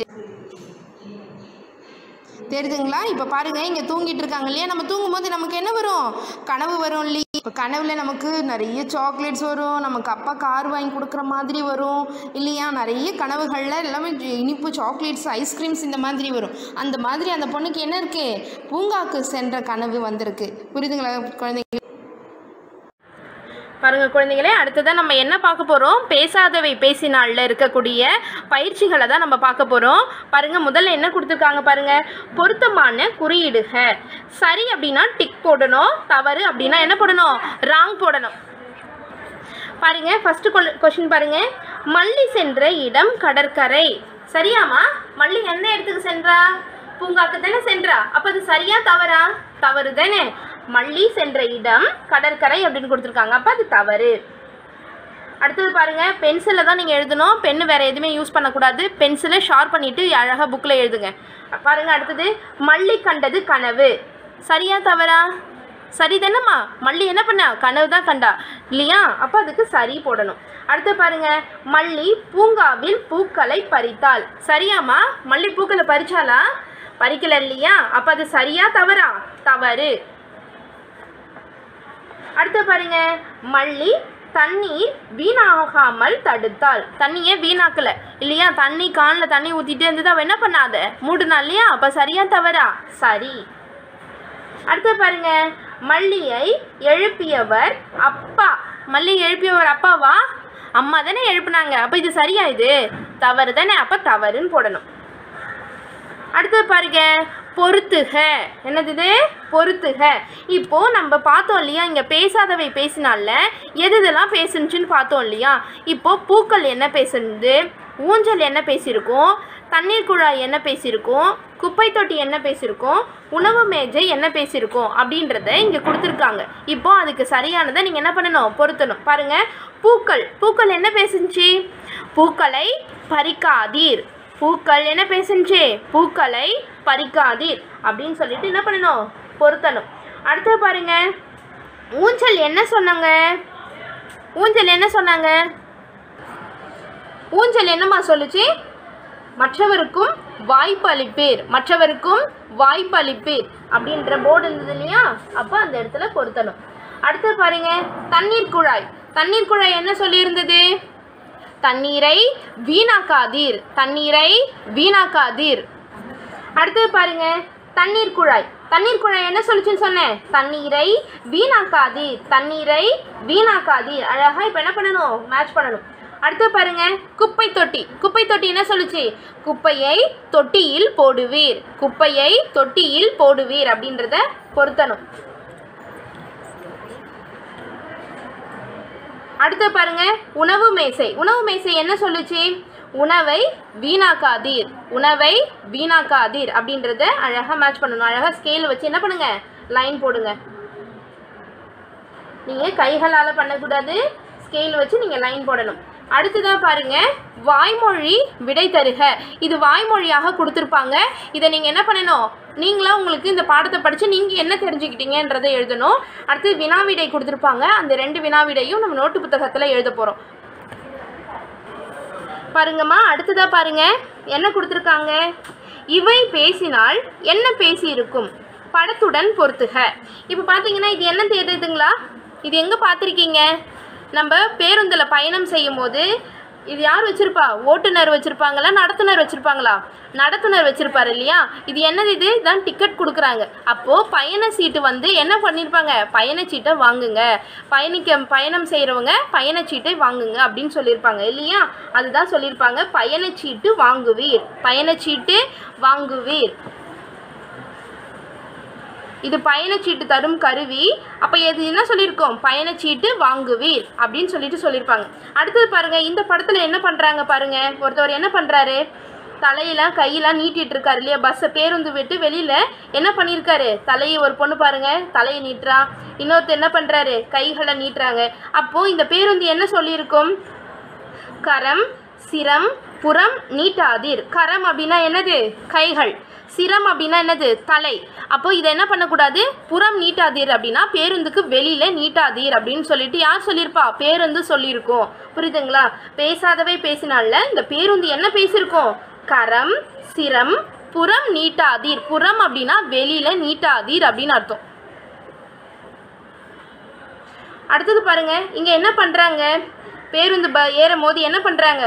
தெரியுதுங்களா இப்போ பாருங்க இங்கே தூங்கிட்டு இருக்காங்க இல்லையா நம்ம தூங்கும்போது நமக்கு என்ன வரும் கனவு வரும் இல்லையா இப்போ கனவுல நமக்கு நிறைய சாக்லேட்ஸ் வரும் நமக்கு அப்பா கார் வாங்கி கொடுக்குற மாதிரி வரும் இல்லையா நிறைய கனவுகளில் எல்லாமே ஜி- இனிப்பு சாக்லேட்ஸ் ஐஸ்கிரீம்ஸ் இந்த மாதிரி வரும் அந்த மாதிரி அந்த பொண்ணுக்கு என்ன இருக்கு பூங்காக்கு சென்ற கனவு வந்திருக்கு புரியுதுங்களா குழந்தைங்க பாருங்க குழந்தைகளே அடுத்ததான் நம்ம என்ன பார்க்க போகிறோம் பேசாதவை பேசினாலில் இருக்கக்கூடிய பயிற்சிகளை தான் நம்ம பார்க்க போகிறோம் பாருங்க முதல்ல என்ன கொடுத்துருக்காங்க பாருங்க பொருத்தமான குறியீடுக சரி அப்படின்னா டிக் போடணும் தவறு அப்படின்னா என்ன போடணும் ராங் போடணும் பாருங்க ஃபர்ஸ்ட் கொஸ்டின் பாருங்க மல்லி சென்ற இடம் கடற்கரை சரியாமா மல்லி எந்த இடத்துக்கு சென்றா பூங்காக்கு தானே சென்றா அப்ப அது சரியா தவறா தவறு தானே மல்லி சென்ற இடம் கடற்கரை அப்படின்னு கொடுத்துருக்காங்க அப்ப அது தவறு அடுத்தது பாருங்க பென்சிலில் தான் நீங்கள் எழுதணும் பென்னு வேற எதுவுமே யூஸ் பண்ணக்கூடாது பென்சிலை ஷார்ப் பண்ணிட்டு அழகாக புக்கில் எழுதுங்க பாருங்க அடுத்தது மல்லி கண்டது கனவு சரியா தவறா சரி தானம்மா மல்லி என்ன பண்ணா கனவு தான் கண்டா இல்லையா அப்போ அதுக்கு சரி போடணும் அடுத்து பாருங்க மல்லி பூங்காவில் பூக்களை பறித்தாள் சரியாம்மா மல்லி பூக்களை பறிச்சாளா பறிக்கல இல்லையா அப்போ அது சரியா தவறா தவறு அடுத்து பாருங்க மல்லி தண்ணீர் வீணாகாமல் தடுத்தாள் தண்ணியை வீணாக்கல இல்லையா தண்ணி காலில் தண்ணி ஊற்றிட்டே இருந்தது அவள் என்ன பண்ணாத மூடுனா இல்லையா அப்போ சரியா தவறா சரி அடுத்து பாருங்க மல்லியை எழுப்பியவர் அப்பா மல்லி எழுப்பியவர் அப்பாவா அம்மா தானே எழுப்புனாங்க அப்போ இது சரியா இது தவறு தானே அப்போ தவறுன்னு போடணும் அடுத்து பாருங்க பொறுத்துக என்னது இது பொறுத்துக இப்போ நம்ம பார்த்தோம் இல்லையா இங்கே பேசாதவை பேசினால எது இதெல்லாம் பேசுனுச்சுன்னு பார்த்தோம் இல்லையா இப்போ பூக்கள் என்ன பேசுனது ஊஞ்சல் என்ன பேசியிருக்கோம் தண்ணீர் குழாய் என்ன பேசியிருக்கோம் குப்பை தொட்டி என்ன பேசியிருக்கோம் உணவு மேஜை என்ன பேசியிருக்கோம் அப்படின்றத இங்கே கொடுத்துருக்காங்க இப்போ அதுக்கு சரியானதை நீங்கள் என்ன பண்ணணும் பொருத்தணும் பாருங்க பூக்கள் பூக்கள் என்ன பேசுச்சு பூக்களை பறிக்காதீர் பூக்கள் என்ன பேசுச்சு பூக்களை பறிக்காதீர் அப்படின்னு சொல்லிட்டு என்ன பண்ணணும் பொருத்தணும் அடுத்து பாருங்க ஊஞ்சல் என்ன சொன்னாங்க ஊஞ்சல் என்ன சொன்னாங்க ஊஞ்சல் என்னம்மா சொல்லுச்சு மற்றவருக்கும் வாய்ப்பு அளிப்பீர் மற்றவருக்கும் வாய்ப்பு அளிப்பீர் அப்படின்ற போர்டு இருந்தது இல்லையா அப்போ அந்த இடத்துல பொருத்தணும் அடுத்து பாருங்க தண்ணீர் குழாய் தண்ணீர் குழாய் என்ன சொல்லியிருந்தது தண்ணீரை வீணாக்காதீர் தண்ணீரை வீணாக்காதீர் அடுத்து பாருங்க தண்ணீர் குழாய் தண்ணீர் குழாய் என்ன சொல்லுச்சுன்னு சொன்னேன் தண்ணீரை வீணாக்காதீர் தண்ணீரை வீணாக்காதீர் அழகா இப்போ என்ன பண்ணணும் மேட்ச் பண்ணணும் அடுத்து பாருங்க குப்பை தொட்டி குப்பை தொட்டி என்ன சொல்லுச்சு குப்பையை தொட்டியில் போடுவீர் குப்பையை தொட்டியில் போடுவீர் அப்படின்றத பொருத்தணும் அடுத்து பாருங்க உணவு மேசை உணவு மேசை என்ன சொல்லுச்சு உணவை வீணாக்காதீர் உணவை வீணாக்காதீர் அப்படின்றத அழகாக மேட்ச் பண்ணணும் அழகாக ஸ்கேல் வச்சு என்ன பண்ணுங்க லைன் போடுங்க நீங்கள் கைகளால் பண்ணக்கூடாது ஸ்கேல் வச்சு நீங்கள் லைன் போடணும் அடுத்ததாக பாருங்க வாய்மொழி விடை தருக இது வாய்மொழியாக கொடுத்துருப்பாங்க இதை நீங்கள் என்ன பண்ணணும் நீங்களா உங்களுக்கு இந்த பாடத்தை படித்து நீங்கள் என்ன தெரிஞ்சுக்கிட்டீங்கன்றதை எழுதணும் அடுத்து வினாவிடை கொடுத்துருப்பாங்க அந்த ரெண்டு வினாவிடையும் நம்ம நோட்டு புத்தகத்தில் எழுத போகிறோம் பாருங்கம்மா அடுத்ததாக பாருங்க என்ன கொடுத்துருக்காங்க இவை பேசினால் என்ன பேசி இருக்கும் படத்துடன் பொறுத்துக இப்போ பார்த்தீங்கன்னா இது என்ன தெரியுதுங்களா இது எங்கே பார்த்துருக்கீங்க நம்ம பேருந்தில் பயணம் செய்யும் போது இது யார் வச்சிருப்பா ஓட்டுநர் வச்சிருப்பாங்களா நடத்துனர் வச்சிருப்பாங்களா நடத்துனர் வச்சிருப்பாரு இல்லையா இது என்னது இது இதான் டிக்கெட் கொடுக்குறாங்க அப்போ பயண சீட்டு வந்து என்ன பண்ணியிருப்பாங்க பயணச்சீட்டை வாங்குங்க பயணிக்க பயணம் செய்கிறவங்க பயணச்சீட்டை வாங்குங்க அப்படின்னு சொல்லியிருப்பாங்க இல்லையா அதுதான் சொல்லியிருப்பாங்க பயணச்சீட்டு வாங்குவீர் பயணச்சீட்டு வாங்குவீர் இது பயணச்சீட்டு தரும் கருவி அப்போ இது என்ன சொல்லியிருக்கோம் பயணச்சீட்டு வாங்குவீர் அப்படின்னு சொல்லிட்டு சொல்லியிருப்பாங்க அடுத்தது பாருங்க இந்த படத்தில் என்ன பண்ணுறாங்க பாருங்க ஒருத்தவர் என்ன பண்ணுறாரு தலையெல்லாம் கையெல்லாம் நீட்டிட்டு இருக்காரு இல்லையா பஸ்ஸை பேருந்து விட்டு வெளியில் என்ன பண்ணியிருக்காரு தலையை ஒரு பொண்ணு பாருங்க தலையை நீட்டுறா இன்னொருத்தர் என்ன பண்ணுறாரு கைகளை நீட்டுறாங்க அப்போது இந்த பேருந்து என்ன சொல்லியிருக்கும் கரம் சிரம் புறம் நீட்டாதீர் கரம் அப்படின்னா என்னது கைகள் சிரம் அப்படின்னா என்னது தலை அப்போ இதை என்ன பண்ணக்கூடாது புறம் நீட்டாதீர் அப்படின்னா பேருந்துக்கு வெளியில நீட்டாதீர் அப்படின்னு சொல்லிட்டு யார் சொல்லியிருப்பா பேருந்து சொல்லியிருக்கோம் புரியுதுங்களா பேசாதவை பேசினால இந்த பேருந்து என்ன பேசியிருக்கோம் கரம் சிரம் புறம் நீட்டாதீர் புறம் அப்படின்னா வெளியில நீட்டாதீர் அப்படின்னு அர்த்தம் அடுத்தது பாருங்க இங்க என்ன பண்றாங்க பேருந்து ப ஏறும் போது என்ன பண்றாங்க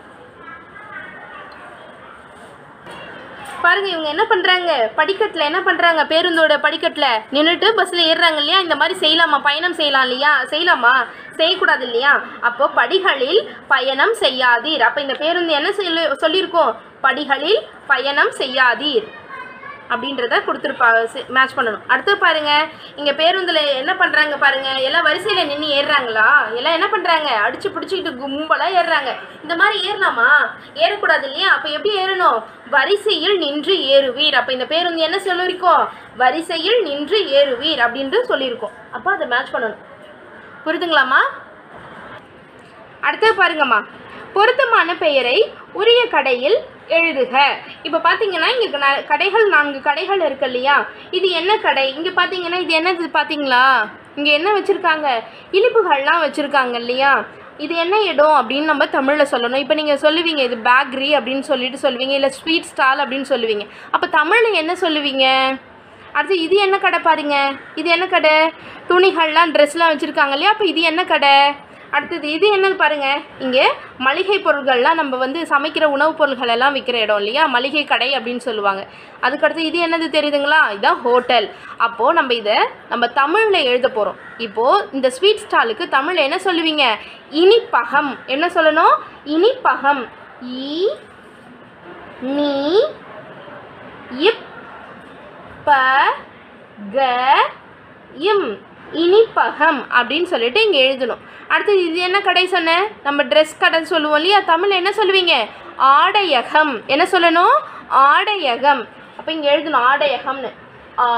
பாருங்க இவங்க என்ன பண்றாங்க படிக்கட்டுல என்ன பண்றாங்க பேருந்தோட படிக்கட்டுல நின்றுட்டு பஸ்ல ஏறுறாங்க இல்லையா இந்த மாதிரி செய்யலாமா பயணம் செய்யலாம் இல்லையா செய்யலாமா செய்யக்கூடாது இல்லையா அப்போ படிகளில் பயணம் செய்யாதீர் அப்போ இந்த பேருந்து என்ன சொல்லி சொல்லியிருக்கோம் படிகளில் பயணம் செய்யாதீர் அப்படின்றத கொடுத்துருப்பா மேட்ச் பண்ணணும் அடுத்து பாருங்க இங்க பேருந்துல என்ன பண்றாங்க பாருங்க எல்லாம் வரிசையில நின்று ஏறுறாங்களா எல்லாம் என்ன பண்றாங்க அடிச்சு பிடிச்சிக்கிட்டு கும்பலா ஏறுறாங்க இந்த மாதிரி ஏறலாமா ஏறக்கூடாது இல்லையா அப்ப எப்படி ஏறணும் வரிசையில் நின்று ஏறுவீர் அப்ப இந்த பேருந்து என்ன சொல்லியிருக்கோம் வரிசையில் நின்று ஏறுவீர் அப்படின்ட்டு சொல்லியிருக்கோம் அப்போ அதை மேட்ச் பண்ணணும் புரியுதுங்களாம்மா அடுத்து பாருங்கம்மா பொருத்தமான பெயரை உரிய கடையில் எழுதுக இப்போ பார்த்தீங்கன்னா இங்கே ந- கடைகள் நான்கு கடைகள் இருக்கு இல்லையா இது என்ன கடை இங்கே பார்த்தீங்கன்னா இது என்னது பார்த்தீங்களா இங்கே என்ன வச்சுருக்காங்க இனிப்புகள்லாம் வச்சுருக்காங்க இல்லையா இது என்ன இடம் அப்படின்னு நம்ம தமிழில் சொல்லணும் இப்போ நீங்கள் சொல்லுவீங்க இது பேக்கரி அப்படின்னு சொல்லிட்டு சொல்லுவீங்க இல்லை ஸ்வீட் ஸ்டால் அப்படின்னு சொல்லுவீங்க அப்போ தமிழில் என்ன சொல்லுவீங்க அடுத்து இது என்ன கடை பாருங்க இது என்ன கடை துணிகள்லாம் ட்ரெஸ்லாம் வச்சுருக்காங்க இல்லையா அப்போ இது என்ன கடை அடுத்தது இது என்னன்னு பாருங்க இங்கே மளிகை பொருட்கள்லாம் நம்ம வந்து சமைக்கிற உணவுப் பொருட்கள் எல்லாம் விற்கிற இடம் இல்லையா மளிகை கடை அப்படின்னு சொல்லுவாங்க அதுக்கடுத்து இது என்னது தெரியுதுங்களா இதுதான் ஹோட்டல் அப்போது நம்ம இதை நம்ம தமிழில் எழுத போகிறோம் இப்போது இந்த ஸ்வீட் ஸ்டாலுக்கு தமிழில் என்ன சொல்லுவீங்க இனிப்பகம் என்ன சொல்லணும் இனிப்பகம் இ நீ இப் ப க இம் இனிப்பகம் அப்படின்னு சொல்லிட்டு இங்கே எழுதணும் அடுத்தது இது என்ன கடை சொன்னேன் நம்ம ட்ரெஸ் கடை சொல்லுவோம் இல்லையா தமிழில் என்ன சொல்லுவீங்க ஆடையகம் என்ன சொல்லணும் ஆடையகம் அப்போ இங்கே எழுதணும் ஆடையகம்னு ஆ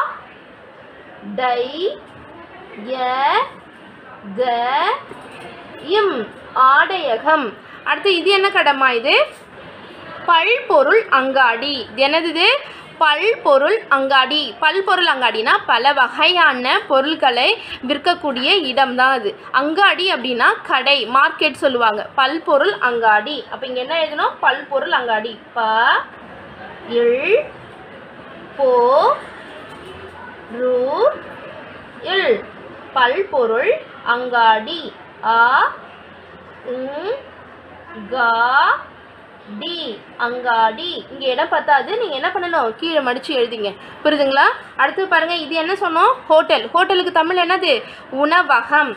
டை ய க இம் ஆடையகம் அடுத்து இது என்ன கடைம்மா இது பல்பொருள் அங்காடி இது என்னது இது பல்பொருள் அங்காடி பல்பொருள் அங்காடினா பல வகையான பொருட்களை விற்கக்கூடிய இடம் தான் அது அங்காடி அப்படின்னா கடை மார்க்கெட் சொல்லுவாங்க பல்பொருள் அங்காடி அப்போ இங்கே என்ன எழுதணும் பல்பொருள் அங்காடி ப இல் போ ரு இல் பல்பொருள் அங்காடி ஆ உம், கா டி அங்காடி இங்கே இடம் பத்தாது நீங்கள் என்ன பண்ணணும் கீழே மடித்து எழுதிங்க புரியுதுங்களா அடுத்து பாருங்கள் இது என்ன சொன்னோம் ஹோட்டல் ஹோட்டலுக்கு தமிழ் என்னது உணவகம்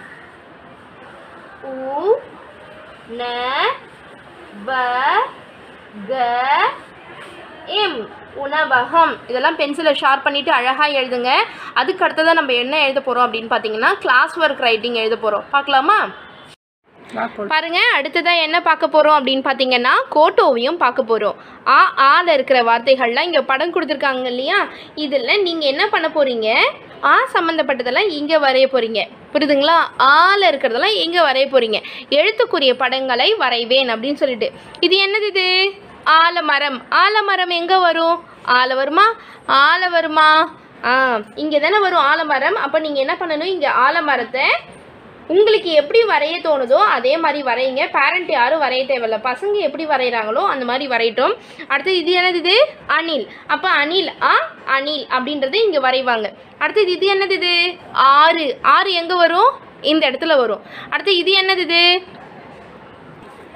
உ ந வ க இம் உணவகம் இதெல்லாம் பென்சிலை ஷார்ப் பண்ணிவிட்டு அழகாக எழுதுங்க அதுக்கு அடுத்ததான் நம்ம என்ன எழுத போகிறோம் அப்படின்னு பார்த்தீங்கன்னா கிளாஸ் ஒர்க் ரைட்டிங் எழுத போகிறோம் பார்க்கலாமா பாருங்க அடுத்ததா என்ன பார்க்க போறோம் அப்படின்னு பார்த்தீங்கன்னா கோட்டோவையும் பார்க்க போறோம் ஆ ஆல இருக்கிற வார்த்தைகள்லாம் இங்க படம் கொடுத்துருக்காங்க இல்லையா இதில் நீங்க என்ன பண்ண போறீங்க ஆ சம்மந்தப்பட்டதெல்லாம் இங்க வரைய போறீங்க புரியுதுங்களா ஆல இருக்கிறதெல்லாம் எங்க வரைய போறீங்க எழுத்துக்குரிய படங்களை வரைவேன் அப்படின்னு சொல்லிட்டு இது என்னது இது ஆலமரம் ஆலமரம் எங்க வரும் ஆல வருமா ஆல வருமா ஆ இங்கே தானே வரும் ஆலமரம் அப்போ நீங்கள் என்ன பண்ணணும் இங்கே ஆலமரத்தை உங்களுக்கு எப்படி வரைய தோணுதோ அதே மாதிரி வரையுங்க பேரண்ட் யாரும் வரைய தேவையில்ல பசங்க எப்படி வரைகிறாங்களோ அந்த மாதிரி வரையட்டும் அடுத்து இது என்னது இது அணில் அப்போ அணில் ஆ அணில் அப்படின்றது இங்கே வரைவாங்க அடுத்தது இது என்னது இது ஆறு ஆறு எங்கே வரும் இந்த இடத்துல வரும் அடுத்து இது என்னது இது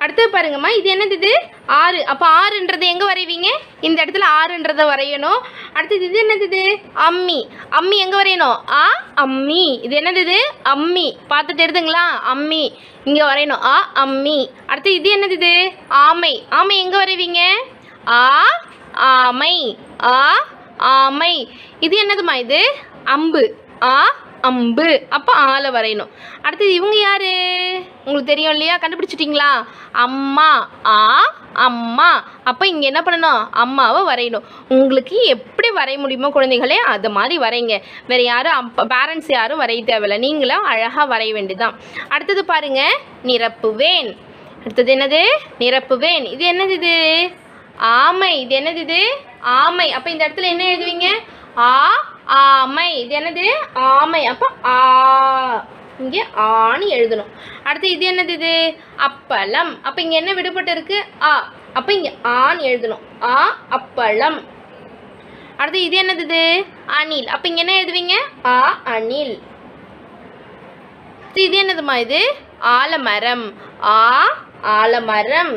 அடுத்தது பாருங்கம்மா இது என்னது இது ஆறு அப்போ ஆறுன்றது எங்கே வரைவீங்க இந்த இடத்துல ஆறுன்றதை வரையணும் அடுத்தது இது என்னது இது அம்மி அம்மி எங்கே வரையணும் ஆ அம்மி இது என்னது இது அம்மி பார்த்து தெரியுதுங்களா அம்மி இங்கே வரையணும் ஆ அம்மி அடுத்து இது என்னது இது ஆமை ஆமை எங்கே வரைவீங்க ஆ ஆமை ஆ ஆமை இது என்னதுமா இது அம்பு ஆ அம்பு அப்போ ஆளை வரையணும் அடுத்தது இவங்க யாரு உங்களுக்கு தெரியும் இல்லையா கண்டுபிடிச்சிட்டிங்களா அம்மா ஆ அம்மா அப்போ இங்கே என்ன பண்ணணும் அம்மாவை வரையணும் உங்களுக்கு எப்படி வரைய முடியுமோ குழந்தைகளே அது மாதிரி வரைங்க வேறு யாரும் அப்பா பேரண்ட்ஸ் யாரும் வரைய தேவையில்லை நீங்களும் அழகாக வரைய வேண்டியதுதான் அடுத்தது பாருங்க நிரப்புவேன் அடுத்தது என்னது நிரப்புவேன் இது என்னது இது ஆமை இது என்னது இது ஆமை அப்போ இந்த இடத்துல என்ன எழுதுவீங்க ஆ ஆமை இது என்னது ஆமை அப்போ ஆ இங்கே ஆன்னு எழுதணும் அடுத்து இது என்னது இது அப்பளம் அப்போ இங்கே என்ன விடுபட்டு இருக்கு ஆ அப்போ இங்கே ஆன்னு எழுதணும் ஆ அப்பளம் அடுத்து இது என்னது இது அணில் அப்போ இங்கே என்ன எழுதுவீங்க ஆ அணில் இது என்னதுமா இது ஆலமரம் ஆ ஆலமரம்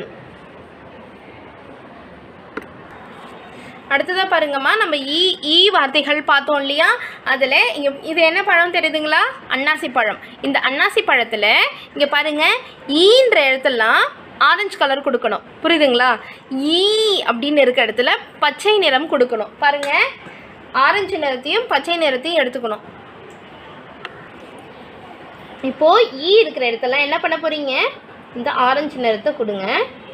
அடுத்ததாக பாருங்கம்மா நம்ம ஈ ஈ வார்த்தைகள் பார்த்தோம் இல்லையா அதில் இங்கே இது என்ன பழம் தெரியுதுங்களா அன்னாசி பழம் இந்த அன்னாசி பழத்தில் இங்கே பாருங்க ஈன்ற இடத்துலலாம் ஆரஞ்சு கலர் கொடுக்கணும் புரியுதுங்களா ஈ அப்படின்னு இருக்க இடத்துல பச்சை நிறம் கொடுக்கணும் பாருங்க ஆரஞ்சு நிறத்தையும் பச்சை நிறத்தையும் எடுத்துக்கணும் இப்போ ஈ இருக்கிற இடத்துல என்ன பண்ண போறீங்க இந்த ஆரஞ்சு நிறத்தை கொடுங்க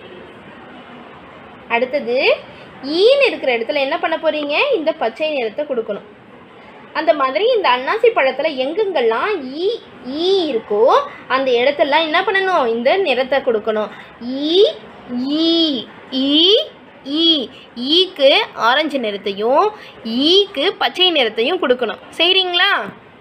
அடுத்தது ஈன்னு இருக்கிற இடத்துல என்ன பண்ண போறீங்க இந்த பச்சை நிறத்தை கொடுக்கணும் அந்த மாதிரி இந்த அன்னாசி பழத்தில் எங்கெங்கெல்லாம் ஈ ஈ இருக்கோ அந்த இடத்தெல்லாம் என்ன பண்ணணும் இந்த நிறத்தை கொடுக்கணும் ஈ ஈ ஈ ஈ ஈக்கு ஆரஞ்சு நிறத்தையும் ஈக்கு பச்சை நிறத்தையும் கொடுக்கணும் செய்கிறீங்களா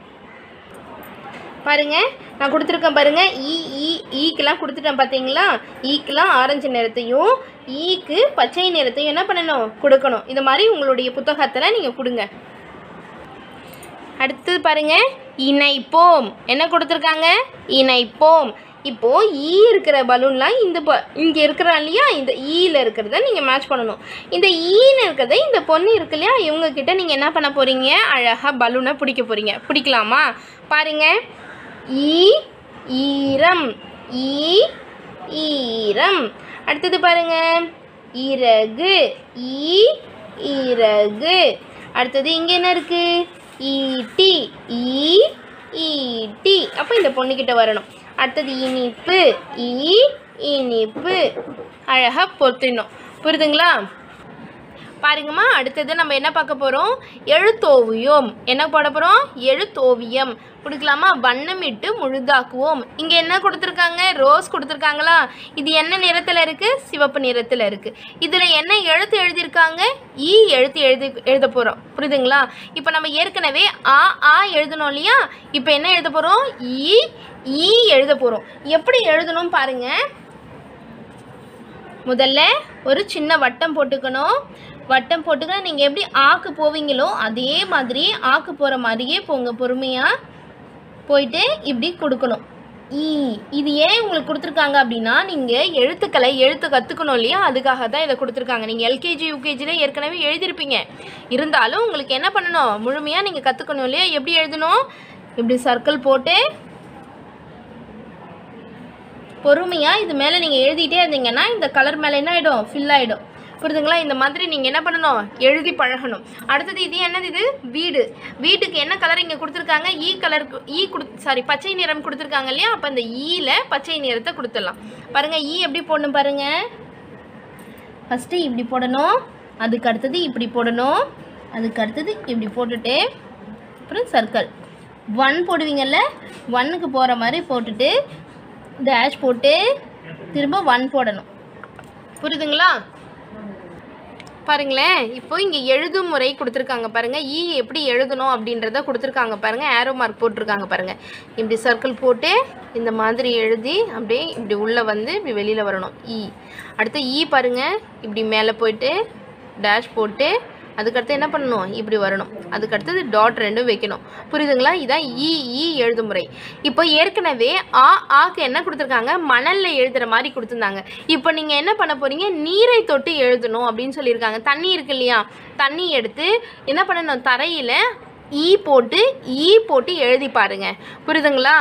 பாருங்க நான் கொடுத்துருக்கேன் பாருங்க ஈ ஈ ஈக்கெல்லாம் கொடுத்துட்டேன் பார்த்தீங்களா ஈக்கெல்லாம் ஆரஞ்சு நிறத்தையும் ஈக்கு பச்சை நிறத்தையும் என்ன பண்ணணும் கொடுக்கணும் இந்த மாதிரி உங்களுடைய புத்தகத்தில் நீங்கள் கொடுங்க அடுத்தது பாருங்க இணைப்போம் என்ன கொடுத்துருக்காங்க இணைப்போம் இப்போ ஈ இருக்கிற பலூன்லாம் இந்த ப இங்கே இருக்கிறா இல்லையா இந்த ஈல இருக்கிறத நீங்கள் மேட்ச் பண்ணணும் இந்த ஈன்னு இருக்கிறத இந்த பொண்ணு இருக்கு இல்லையா இவங்க கிட்ட நீங்கள் என்ன பண்ண போறீங்க அழகாக பலூனை பிடிக்க போறீங்க பிடிக்கலாமா பாருங்க ஈ ஈரம் ஈ ஈரம் அடுத்தது பாருங்க இறகு ஈ இறகு அடுத்தது இங்கே என்ன இருக்கு ஈட்டி ஈ ஈட்டி அப்போ இந்த பொண்ணுக்கிட்ட வரணும் அடுத்தது இனிப்பு ஈ இனிப்பு அழகாக பொத்திடணும் புரியுதுங்களா பாருங்கம்மா அடுத்தது நம்ம என்ன பார்க்க போகிறோம் எழுத்தோவியம் என்ன போட போகிறோம் எழுத்தோவியம் கொடுக்கலாமா வண்ணமிட்டு முழுதாக்குவோம் இங்கே என்ன கொடுத்துருக்காங்க ரோஸ் கொடுத்துருக்காங்களா இது என்ன நிறத்தில் இருக்குது சிவப்பு நிறத்தில் இருக்குது இதில் என்ன எழுத்து எழுதியிருக்காங்க ஈ எழுத்து எழுதி எழுத போகிறோம் புரியுதுங்களா இப்போ நம்ம ஏற்கனவே ஆ ஆ எழுதணும் இல்லையா இப்போ என்ன எழுத போகிறோம் ஈ ஈ எழுத போகிறோம் எப்படி எழுதணும் பாருங்கள் முதல்ல ஒரு சின்ன வட்டம் போட்டுக்கணும் வட்டம் போட்டுக்கணும் நீங்கள் எப்படி ஆக்கு போவீங்களோ அதே மாதிரி ஆக்கு போகிற மாதிரியே போங்க பொறுமையாக போயிட்டு இப்படி கொடுக்கணும் ஈ இது ஏன் உங்களுக்கு கொடுத்துருக்காங்க அப்படின்னா நீங்கள் எழுத்துக்களை எழுத்து கற்றுக்கணும் இல்லையா அதுக்காக தான் இதை கொடுத்துருக்காங்க நீங்கள் எல்கேஜி யூகேஜியில் ஏற்கனவே எழுதியிருப்பீங்க இருந்தாலும் உங்களுக்கு என்ன பண்ணணும் முழுமையாக நீங்கள் கற்றுக்கணும் இல்லையா எப்படி எழுதணும் இப்படி சர்க்கிள் போட்டு பொறுமையாக இது மேலே நீங்கள் எழுதிட்டே இருந்தீங்கன்னா இந்த கலர் மேலே என்ன ஆகிடும் ஃபில் ஆகிடும் புரியுதுங்களா இந்த மாதிரி நீங்கள் என்ன பண்ணணும் எழுதி பழகணும் அடுத்தது இது என்னது இது வீடு வீட்டுக்கு என்ன கலர் இங்கே கொடுத்துருக்காங்க ஈ கலர் ஈ கொடு சாரி பச்சை நிறம் கொடுத்துருக்காங்க இல்லையா அப்போ இந்த ஈல பச்சை நிறத்தை கொடுத்துடலாம் பாருங்கள் ஈ எப்படி போடணும் பாருங்கள் ஃபஸ்ட்டு இப்படி போடணும் அதுக்கு அடுத்தது இப்படி போடணும் அதுக்கு அடுத்தது இப்படி போட்டுட்டு அப்புறம் சர்க்கிள் ஒன் போடுவீங்கல்ல ஒன்னுக்கு போகிற மாதிரி போட்டுட்டு டேஷ் போட்டு திரும்ப ஒன் போடணும் புரியுதுங்களா பாருங்களேன் இப்போ இங்கே எழுதும் முறை கொடுத்துருக்காங்க பாருங்கள் ஈ எப்படி எழுதணும் அப்படின்றத கொடுத்துருக்காங்க பாருங்கள் ஆரோ மார்க் போட்டிருக்காங்க பாருங்கள் இப்படி சர்க்கிள் போட்டு இந்த மாதிரி எழுதி அப்படியே இப்படி உள்ளே வந்து இப்படி வெளியில் வரணும் ஈ அடுத்து ஈ பாருங்கள் இப்படி மேலே போயிட்டு டேஷ் போட்டு அதுக்கடுத்து என்ன பண்ணணும் இப்படி வரணும் அதுக்கடுத்தது டாட் ரெண்டும் வைக்கணும் புரியுதுங்களா இதான் இ ஈ எழுது முறை இப்போ ஏற்கனவே ஆ ஆக்கு என்ன கொடுத்துருக்காங்க மணலில் எழுதுகிற மாதிரி கொடுத்துருந்தாங்க இப்போ நீங்கள் என்ன பண்ண போகிறீங்க நீரை தொட்டு எழுதணும் அப்படின்னு சொல்லியிருக்காங்க தண்ணி இருக்கு இல்லையா தண்ணி எடுத்து என்ன பண்ணணும் தரையில் ஈ போட்டு ஈ போட்டு எழுதி பாருங்க புரியுதுங்களா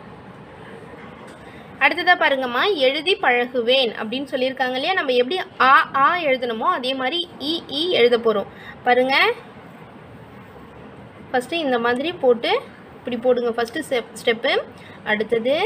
அடுத்ததாக பாருங்கம்மா எழுதி பழகுவேன் அப்படின்னு சொல்லியிருக்காங்க இல்லையா நம்ம எப்படி ஆ ஆ எழுதணுமோ அதே மாதிரி இ ஈ எழுத போகிறோம் பாருங்க ஃபஸ்ட்டு இந்த மாதிரி போட்டு இப்படி போடுங்க ஃபஸ்ட்டு ஸ்டெப் ஸ்டெப்பு அடுத்தது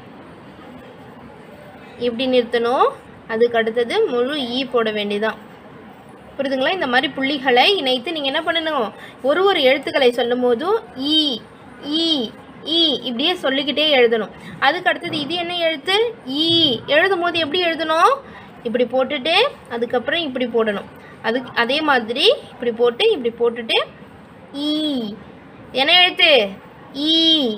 இப்படி நிறுத்தணும் அதுக்கு அடுத்தது முழு ஈ போட வேண்டியதான் புரியுதுங்களா இந்த மாதிரி புள்ளிகளை இணைத்து நீங்கள் என்ன பண்ணணும் ஒரு ஒரு எழுத்துக்களை சொல்லும் போதும் ஈ ஈ ஈ இப்படியே சொல்லிக்கிட்டே எழுதணும் அதுக்கு அடுத்தது இது என்ன எழுத்து ஈ எழுதும் போது எப்படி எழுதணும் இப்படி போட்டுட்டு அதுக்கப்புறம் இப்படி போடணும் அதுக்கு அதே மாதிரி இப்படி போட்டு இப்படி போட்டுட்டு ஈ என்ன எழுத்து ஈ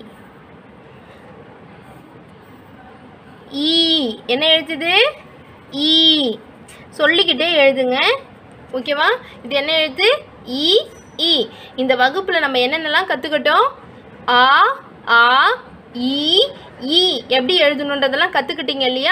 ஈ என்ன எழுத்துது ஈ சொல்லிக்கிட்டே எழுதுங்க ஓகேவா இது என்ன எழுத்து இ இ இந்த வகுப்பில் நம்ம என்னென்னலாம் கற்றுக்கிட்டோம் ஆ ஆ இ ஈ எப்படி எழுதணுன்றதெல்லாம் கற்றுக்கிட்டீங்க இல்லையா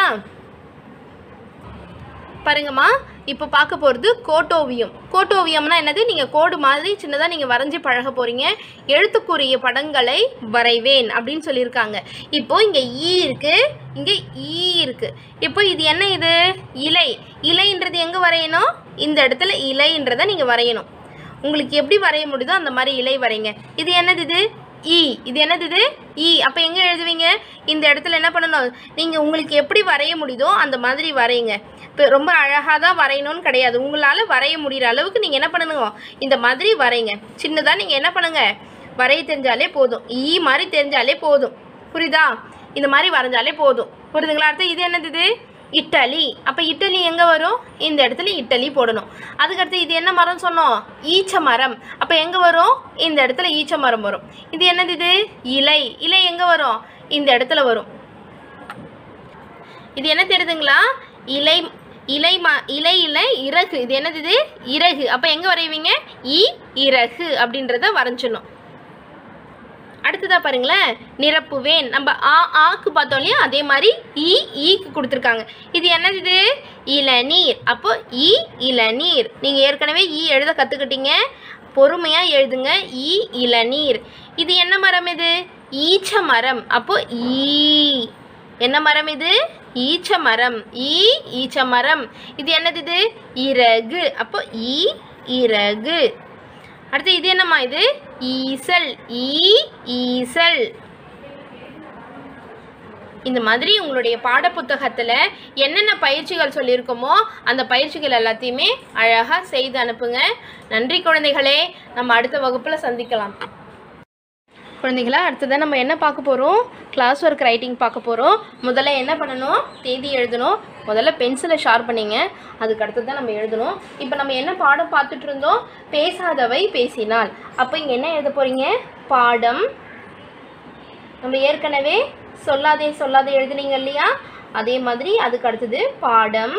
பாருங்கம்மா இப்போ பார்க்க போகிறது கோட்டோவியம் கோட்டோவியம்னா என்னது நீங்கள் கோடு மாதிரி சின்னதாக நீங்கள் வரைஞ்சி பழக போகிறீங்க எழுத்துக்குரிய படங்களை வரைவேன் அப்படின்னு சொல்லியிருக்காங்க இப்போ இங்கே ஈ இருக்குது இங்கே ஈ இருக்குது இப்போ இது என்ன இது இலை இலைன்றது எங்கே வரையணும் இந்த இடத்துல இலைன்றதை நீங்கள் வரையணும் உங்களுக்கு எப்படி வரைய முடியுதோ அந்த மாதிரி இலை வரைங்க இது என்னது இது இ இது என்னது இது இ அப்போ எங்கே எழுதுவீங்க இந்த இடத்துல என்ன பண்ணணும் நீங்கள் உங்களுக்கு எப்படி வரைய முடியுதோ அந்த மாதிரி வரையுங்க இப்போ ரொம்ப அழகாக தான் வரையணும்னு கிடையாது உங்களால் வரைய முடிகிற அளவுக்கு நீங்கள் என்ன பண்ணணுங்க இந்த மாதிரி வரைங்க சின்னதாக நீங்கள் என்ன பண்ணுங்க வரைய தெரிஞ்சாலே போதும் ஈ மாதிரி தெரிஞ்சாலே போதும் புரியுதா இந்த மாதிரி வரைஞ்சாலே போதும் புரியுதுங்களா அடுத்து இது என்னது இது இட்டலி அப்போ இட்டலி எங்கே வரும் இந்த இடத்துல இட்டலி போடணும் அதுக்கடுத்து இது என்ன மரம் சொன்னோம் ஈச்ச மரம் அப்போ எங்கே வரும் இந்த இடத்துல ஈச்ச மரம் வரும் இது என்னது இது இலை இலை எங்கே வரும் இந்த இடத்துல வரும் இது என்ன தெரியுதுங்களா இலை இலை ம இலை இலை இறகு இது என்னது இது இறகு அப்போ எங்கே வரைவீங்க இ இறகு அப்படின்றத வரைஞ்சிடணும் அடுத்ததாக பாருங்களேன் நிரப்புவேன் நம்ம ஆ ஆக்கு பார்த்தோம் இல்லையா அதே மாதிரி இ ஈக்கு கொடுத்துருக்காங்க இது என்னது இது இளநீர் அப்போ இ இளநீர் நீங்கள் ஏற்கனவே ஈ எழுத கற்றுக்கிட்டீங்க பொறுமையாக எழுதுங்க இ இளநீர் இது என்ன மரம் இது ஈச்ச மரம் அப்போ ஈ என்ன மரம் இது ஈச்ச மரம் ஈ ஈச்ச மரம் இது என்னது இது இறகு அப்போ ஈ இறகு அடுத்து இது என்னம்மா இது ஈசல் ஈ ஈசல் இந்த மாதிரி உங்களுடைய பாடப்புத்தகத்தில் என்னென்ன பயிற்சிகள் சொல்லியிருக்கோமோ அந்த பயிற்சிகள் எல்லாத்தையுமே அழகாக செய்து அனுப்புங்க நன்றி குழந்தைகளே நம்ம அடுத்த வகுப்பில் சந்திக்கலாம் குழந்தைகளா அடுத்ததான் நம்ம என்ன பார்க்க போகிறோம் கிளாஸ் ஒர்க் ரைட்டிங் பார்க்க போகிறோம் முதல்ல என்ன பண்ணணும் தேதி எழுதணும் முதல்ல பென்சிலை ஷார்ப் பண்ணிங்க அதுக்கு அடுத்து தான் நம்ம எழுதணும் இப்போ நம்ம என்ன பாடம் பார்த்துட்டு இருந்தோம் பேசாதவை பேசினால் அப்போ இங்கே என்ன எழுத போகிறீங்க பாடம் நம்ம ஏற்கனவே சொல்லாதே சொல்லாதே எழுதுனீங்க இல்லையா அதே மாதிரி அதுக்கு அடுத்தது பாடம்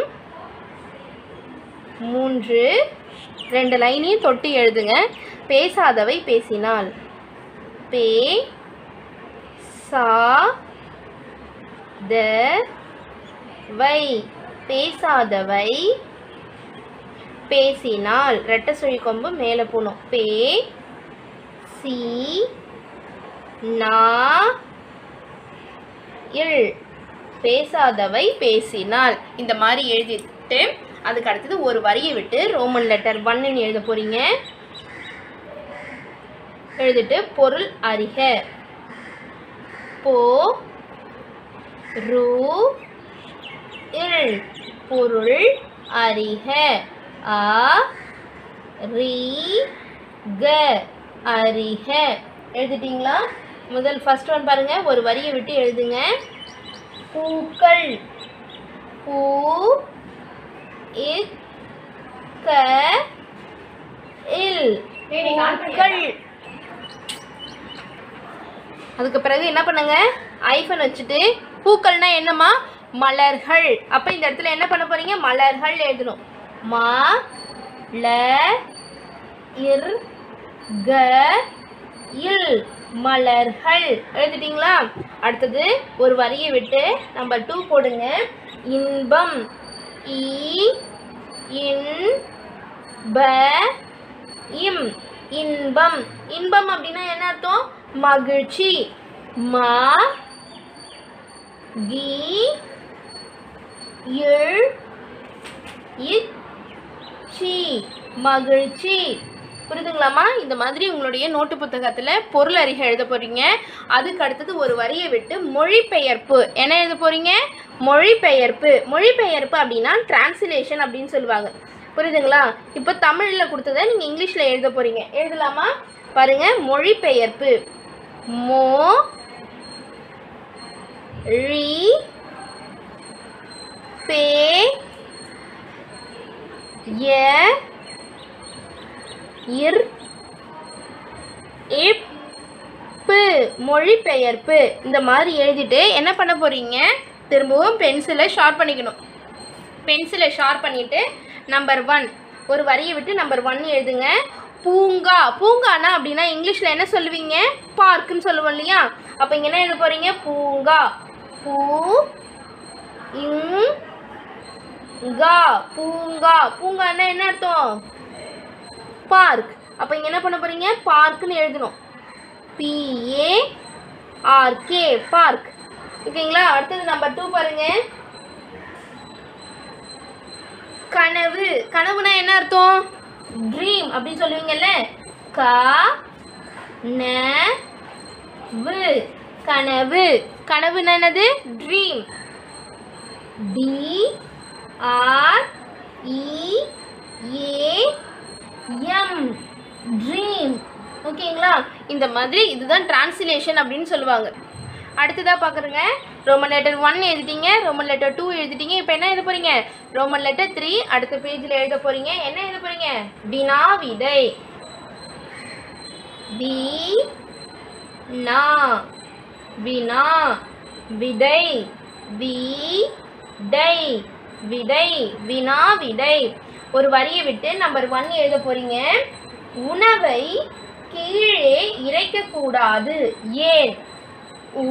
மூன்று ரெண்டு லைனையும் தொட்டு எழுதுங்க பேசாதவை பேசினால் பே சா த வை பேசாதவை பேசினால் ரெட்டை சுழி கொம்பு மேலே போகணும் பே சி நா இல் பேசாதவை பேசினால் இந்த மாதிரி எழுதிட்டு அதுக்கு அடுத்தது ஒரு வரியை விட்டு ரோமன் லெட்டர் ஒன்னு எழுத போறீங்க எழுதிட்டு பொருள் அறிக போ ரு இல் பொருள் அறிக ஆ ரி க அறிக எழுதிட்டீங்களா முதல் ஃபர்ஸ்ட் ஒன் பாருங்க ஒரு வரியை விட்டு எழுதுங்க பூக்கள் பூ இக் க இல் பூக்கள் அதுக்கு பிறகு என்ன பண்ணுங்க ஐஃபன் வச்சுட்டு பூக்கள்னா என்னம்மா மலர்கள் அப்போ இந்த இடத்துல என்ன பண்ண போறீங்க மலர்கள் எழுதணும் ம ல இர் க இல் மலர்கள் எழுதிட்டீங்களா அடுத்தது ஒரு வரியை விட்டு நம்பர் டூ போடுங்க இன்பம் இ இன் ப இம் இன்பம் இன்பம் அப்படின்னா என்ன அர்த்தம் மகிழ்ச்சி மா கி இழ் இச் சி மகிழ்ச்சி புரியுதுங்களாம்மா இந்த மாதிரி உங்களுடைய நோட்டு புத்தகத்தில் பொருள் அறிகை எழுத போறீங்க அதுக்கு அடுத்தது ஒரு வரியை விட்டு மொழிபெயர்ப்பு என்ன எழுத போறீங்க மொழிபெயர்ப்பு மொழிபெயர்ப்பு அப்படின்னா டிரான்ஸ்லேஷன் அப்படின்னு சொல்லுவாங்க புரியுதுங்களா இப்போ தமிழில் கொடுத்ததை நீங்கள் இங்கிலீஷில் எழுத போறீங்க எழுதலாமா பாருங்க மொழிபெயர்ப்பு மோ ரி பே ய இர் இப்பு மொழிபெயர்ப்பு இந்த மாதிரி எழுதிட்டு என்ன பண்ண போறீங்க திரும்பவும் பென்சிலை ஷார்ப் பண்ணிக்கணும் பென்சிலை ஷார்ப் பண்ணிட்டு நம்பர் ஒன் ஒரு வரியை விட்டு நம்பர் ஒன் எழுதுங்க பூங்கா பூங்கானா அப்படின்னா இங்கிலீஷில் என்ன சொல்லுவீங்க பார்க்குன்னு சொல்லுவோம் இல்லையா அப்போ இங்கே என்ன எழுத போறீங்க பூங்கா பூ இங் கா பூங்கா பூங்கான்னா என்ன அர்த்தம் பார்க் அப்போ இங்கே என்ன பண்ண போறீங்க பார்க்குன்னு எழுதணும் பிஏ ஆர்கே பார்க் ஓகேங்களா அடுத்தது நம்பர் டூ பாருங்க கனவு கனவுனா என்ன அர்த்தம் ட்ரீம் அப்படின்னு சொல்லுவீங்கல்ல க ந வு கனவு கனவுனா என்னது dream D R E A M dream ஓகேங்களா இந்த மாதிரி இதுதான் டிரான்ஸ்லேஷன் அப்படின்னு சொல்லுவாங்க அடுத்ததாக பார்க்குறங்க ரோமன் லெட்டர் ஒன் எழுதிட்டீங்க ரோமன் லெட்டர் டூ எழுதிட்டீங்க இப்போ என்ன எழுத போறீங்க ரோமன் லெட்டர் த்ரீ அடுத்த பேஜில் எழுத போறீங்க என்ன எழுத போறீங்க வினா விதை வி நா வினா விதை வி டை விதை வினா விதை ஒரு வரியை விட்டு நம்பர் ஒன் எழுத போறீங்க உணவை கீழே இறைக்கக்கூடாது ஏன் உ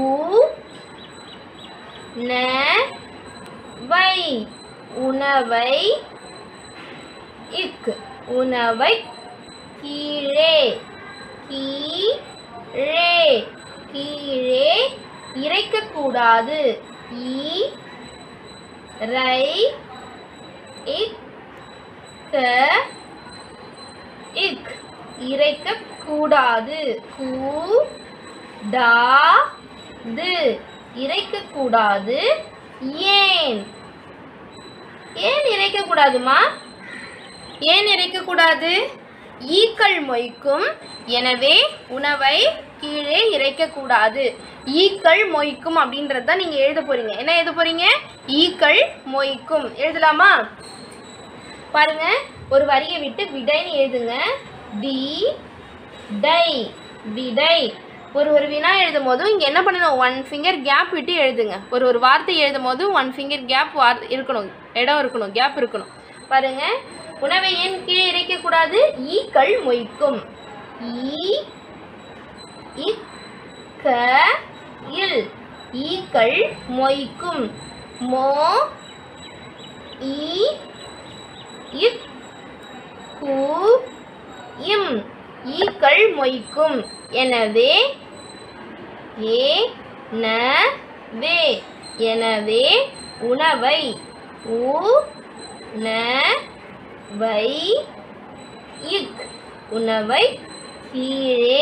ந வை உணவை இக் உணவை கீழே கீழே கீழே இறைக்கக்கூடாது ஈ ரை இக் க இக் இறைக்க கூடாது கூ டா து இறைக்க கூடாது ஏன் ஏன் இறைக்க கூடாதுமா ஏன் இறைக்க கூடாது ஈக்கள் மொய்க்கும் எனவே உணவை கீழே இறைக்க கூடாது ஈக்கள் மொய்க்கும் அப்படின்றது தான் நீங்கள் எழுத போறீங்க என்ன எழுத போறீங்க ஈக்கள் மொய்க்கும் எழுதலாமா பாருங்க ஒரு வரியை விட்டு விடைன்னு எழுதுங்க வி டை விடை ஒரு ஒரு வினா எழுதும் போதும் இங்கே என்ன பண்ணணும் ஒன் ஃபிங்கர் கேப் விட்டு எழுதுங்க ஒரு ஒரு வார்த்தை எழுதும் போது ஒன் ஃபிங்கர் கேப் வார் இருக்கணும் இடம் இருக்கணும் கேப் இருக்கணும் பாருங்க உணவை ஏன் கீழே இறைக்கக்கூடாது ஈக்கள் மொய்க்கும் ஈ இக் க இல் ஈக்கள் மொய்க்கும் மோ ஈ இக் கு இம் ஈக்கள் மொய்க்கும் எனவே ஏ ந வே எனவே உணவை உ ந வை இக் உணவை கீழே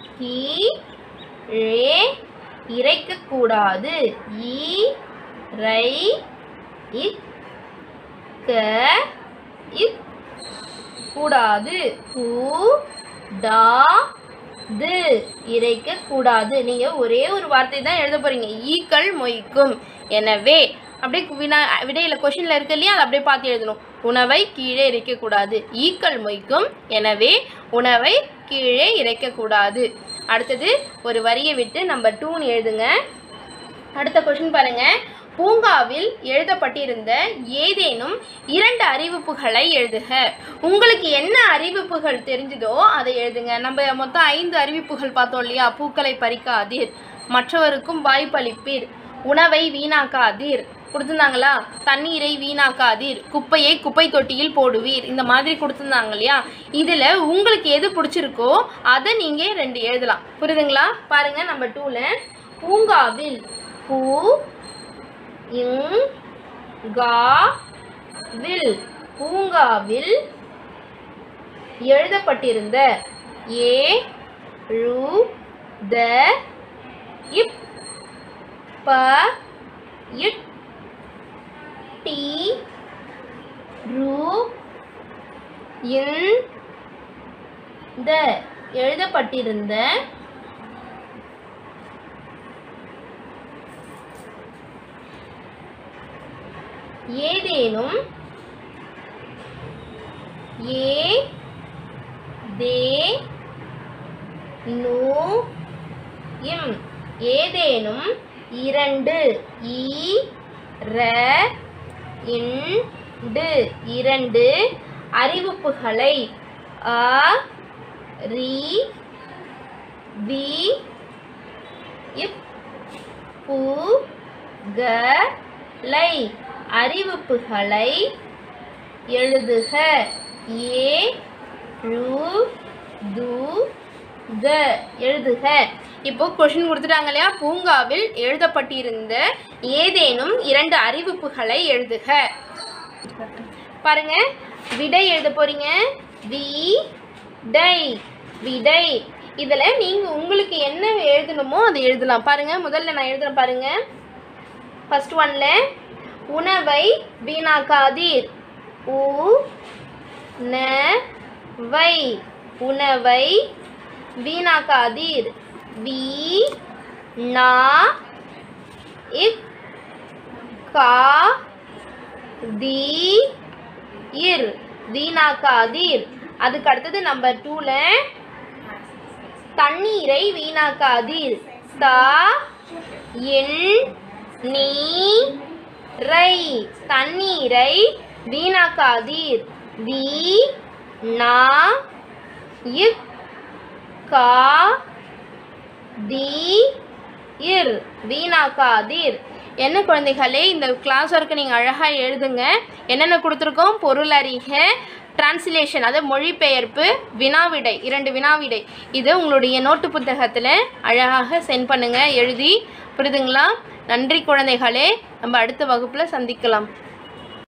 கீழே இறைக்கக்கூடாது ஈ ரை இக் க இக் கூடாது கூ டா து இறைக்க கூடாது நீங்க ஒரே ஒரு வார்த்தை தான் எழுத போறீங்க ஈக்கள் மொய்க்கும் எனவே அப்படியே வினா விடையில கொஷின்ல இருக்கு இல்லையா அதை அப்படியே பார்த்து எழுதணும் உணவை கீழே இறைக்கக்கூடாது ஈக்கள் மொய்க்கும் எனவே உணவை கீழே இறைக்கக்கூடாது அடுத்தது ஒரு வரியை விட்டு நம்பர் டூன்னு எழுதுங்க அடுத்த கொஷின் பாருங்க பூங்காவில் எழுதப்பட்டிருந்த ஏதேனும் இரண்டு அறிவிப்புகளை எழுதுக உங்களுக்கு என்ன அறிவிப்புகள் தெரிஞ்சதோ அதை எழுதுங்க நம்ம மொத்தம் ஐந்து அறிவிப்புகள் பார்த்தோம் இல்லையா பூக்களை பறிக்காதீர் மற்றவருக்கும் வாய்ப்பளிப்பீர் உணவை வீணாக்காதீர் கொடுத்துருந்தாங்களா தண்ணீரை வீணாக்காதீர் குப்பையை குப்பை தொட்டியில் போடுவீர் இந்த மாதிரி கொடுத்துருந்தாங்க இல்லையா இதில் உங்களுக்கு எது பிடிச்சிருக்கோ அதை நீங்கள் ரெண்டு எழுதலாம் புரியுதுங்களா பாருங்க நம்ம டூவில் பூங்காவில் பூ இங் கா வில் பூங்காவில் எழுதப்பட்டிருந்த ஏ ரு த இப் ப இட் டி ரு இன் த எழுதப்பட்டிருந்த ஏதேனும் ஏ தே நூ இம் ஏதேனும் இரண்டு ஈ ர இண்டு இரண்டு அறிவிப்புகளை அ ரி வி இப் பு க லை அறிவிப்புகளை எழுதுக ஏ ரு து க எழுதுக இப்போ கொஷின் கொடுத்துட்டாங்க இல்லையா பூங்காவில் எழுதப்பட்டிருந்த ஏதேனும் இரண்டு அறிவிப்புகளை எழுதுக பாருங்க விடை எழுத போறீங்க வி டை விடை இதில் நீங்கள் உங்களுக்கு என்ன எழுதணுமோ அதை எழுதலாம் பாருங்க முதல்ல நான் எழுதுறேன் பாருங்க ஃபர்ஸ்ட் ஒன்ல உணவை வீணாக்காதீர் உ ந வை உணவை வீணாக்காதீர் வி நா இக் கா தி இர் வீணாக்காதீர் அதுக்கு அடுத்தது நம்பர் டூல தண்ணீரை வீணாக்காதீர் த என் நீ ரை தண்ணீரை வீணாக்காதீர் வி நா இக் கா தி இர் வீணாக்காதீர் என்ன குழந்தைகளே இந்த கிளாஸ் ஒர்க்கை நீங்கள் அழகாக எழுதுங்க என்னென்ன கொடுத்துருக்கோம் பொருள் அறிக டிரான்ஸ்லேஷன் அதாவது மொழிபெயர்ப்பு வினாவிடை இரண்டு வினாவிடை இது உங்களுடைய நோட்டு புத்தகத்தில் அழகாக சென்ட் பண்ணுங்கள் எழுதி புரியுதுங்களா நன்றி குழந்தைகளே நம்ம அடுத்த வகுப்பில் சந்திக்கலாம்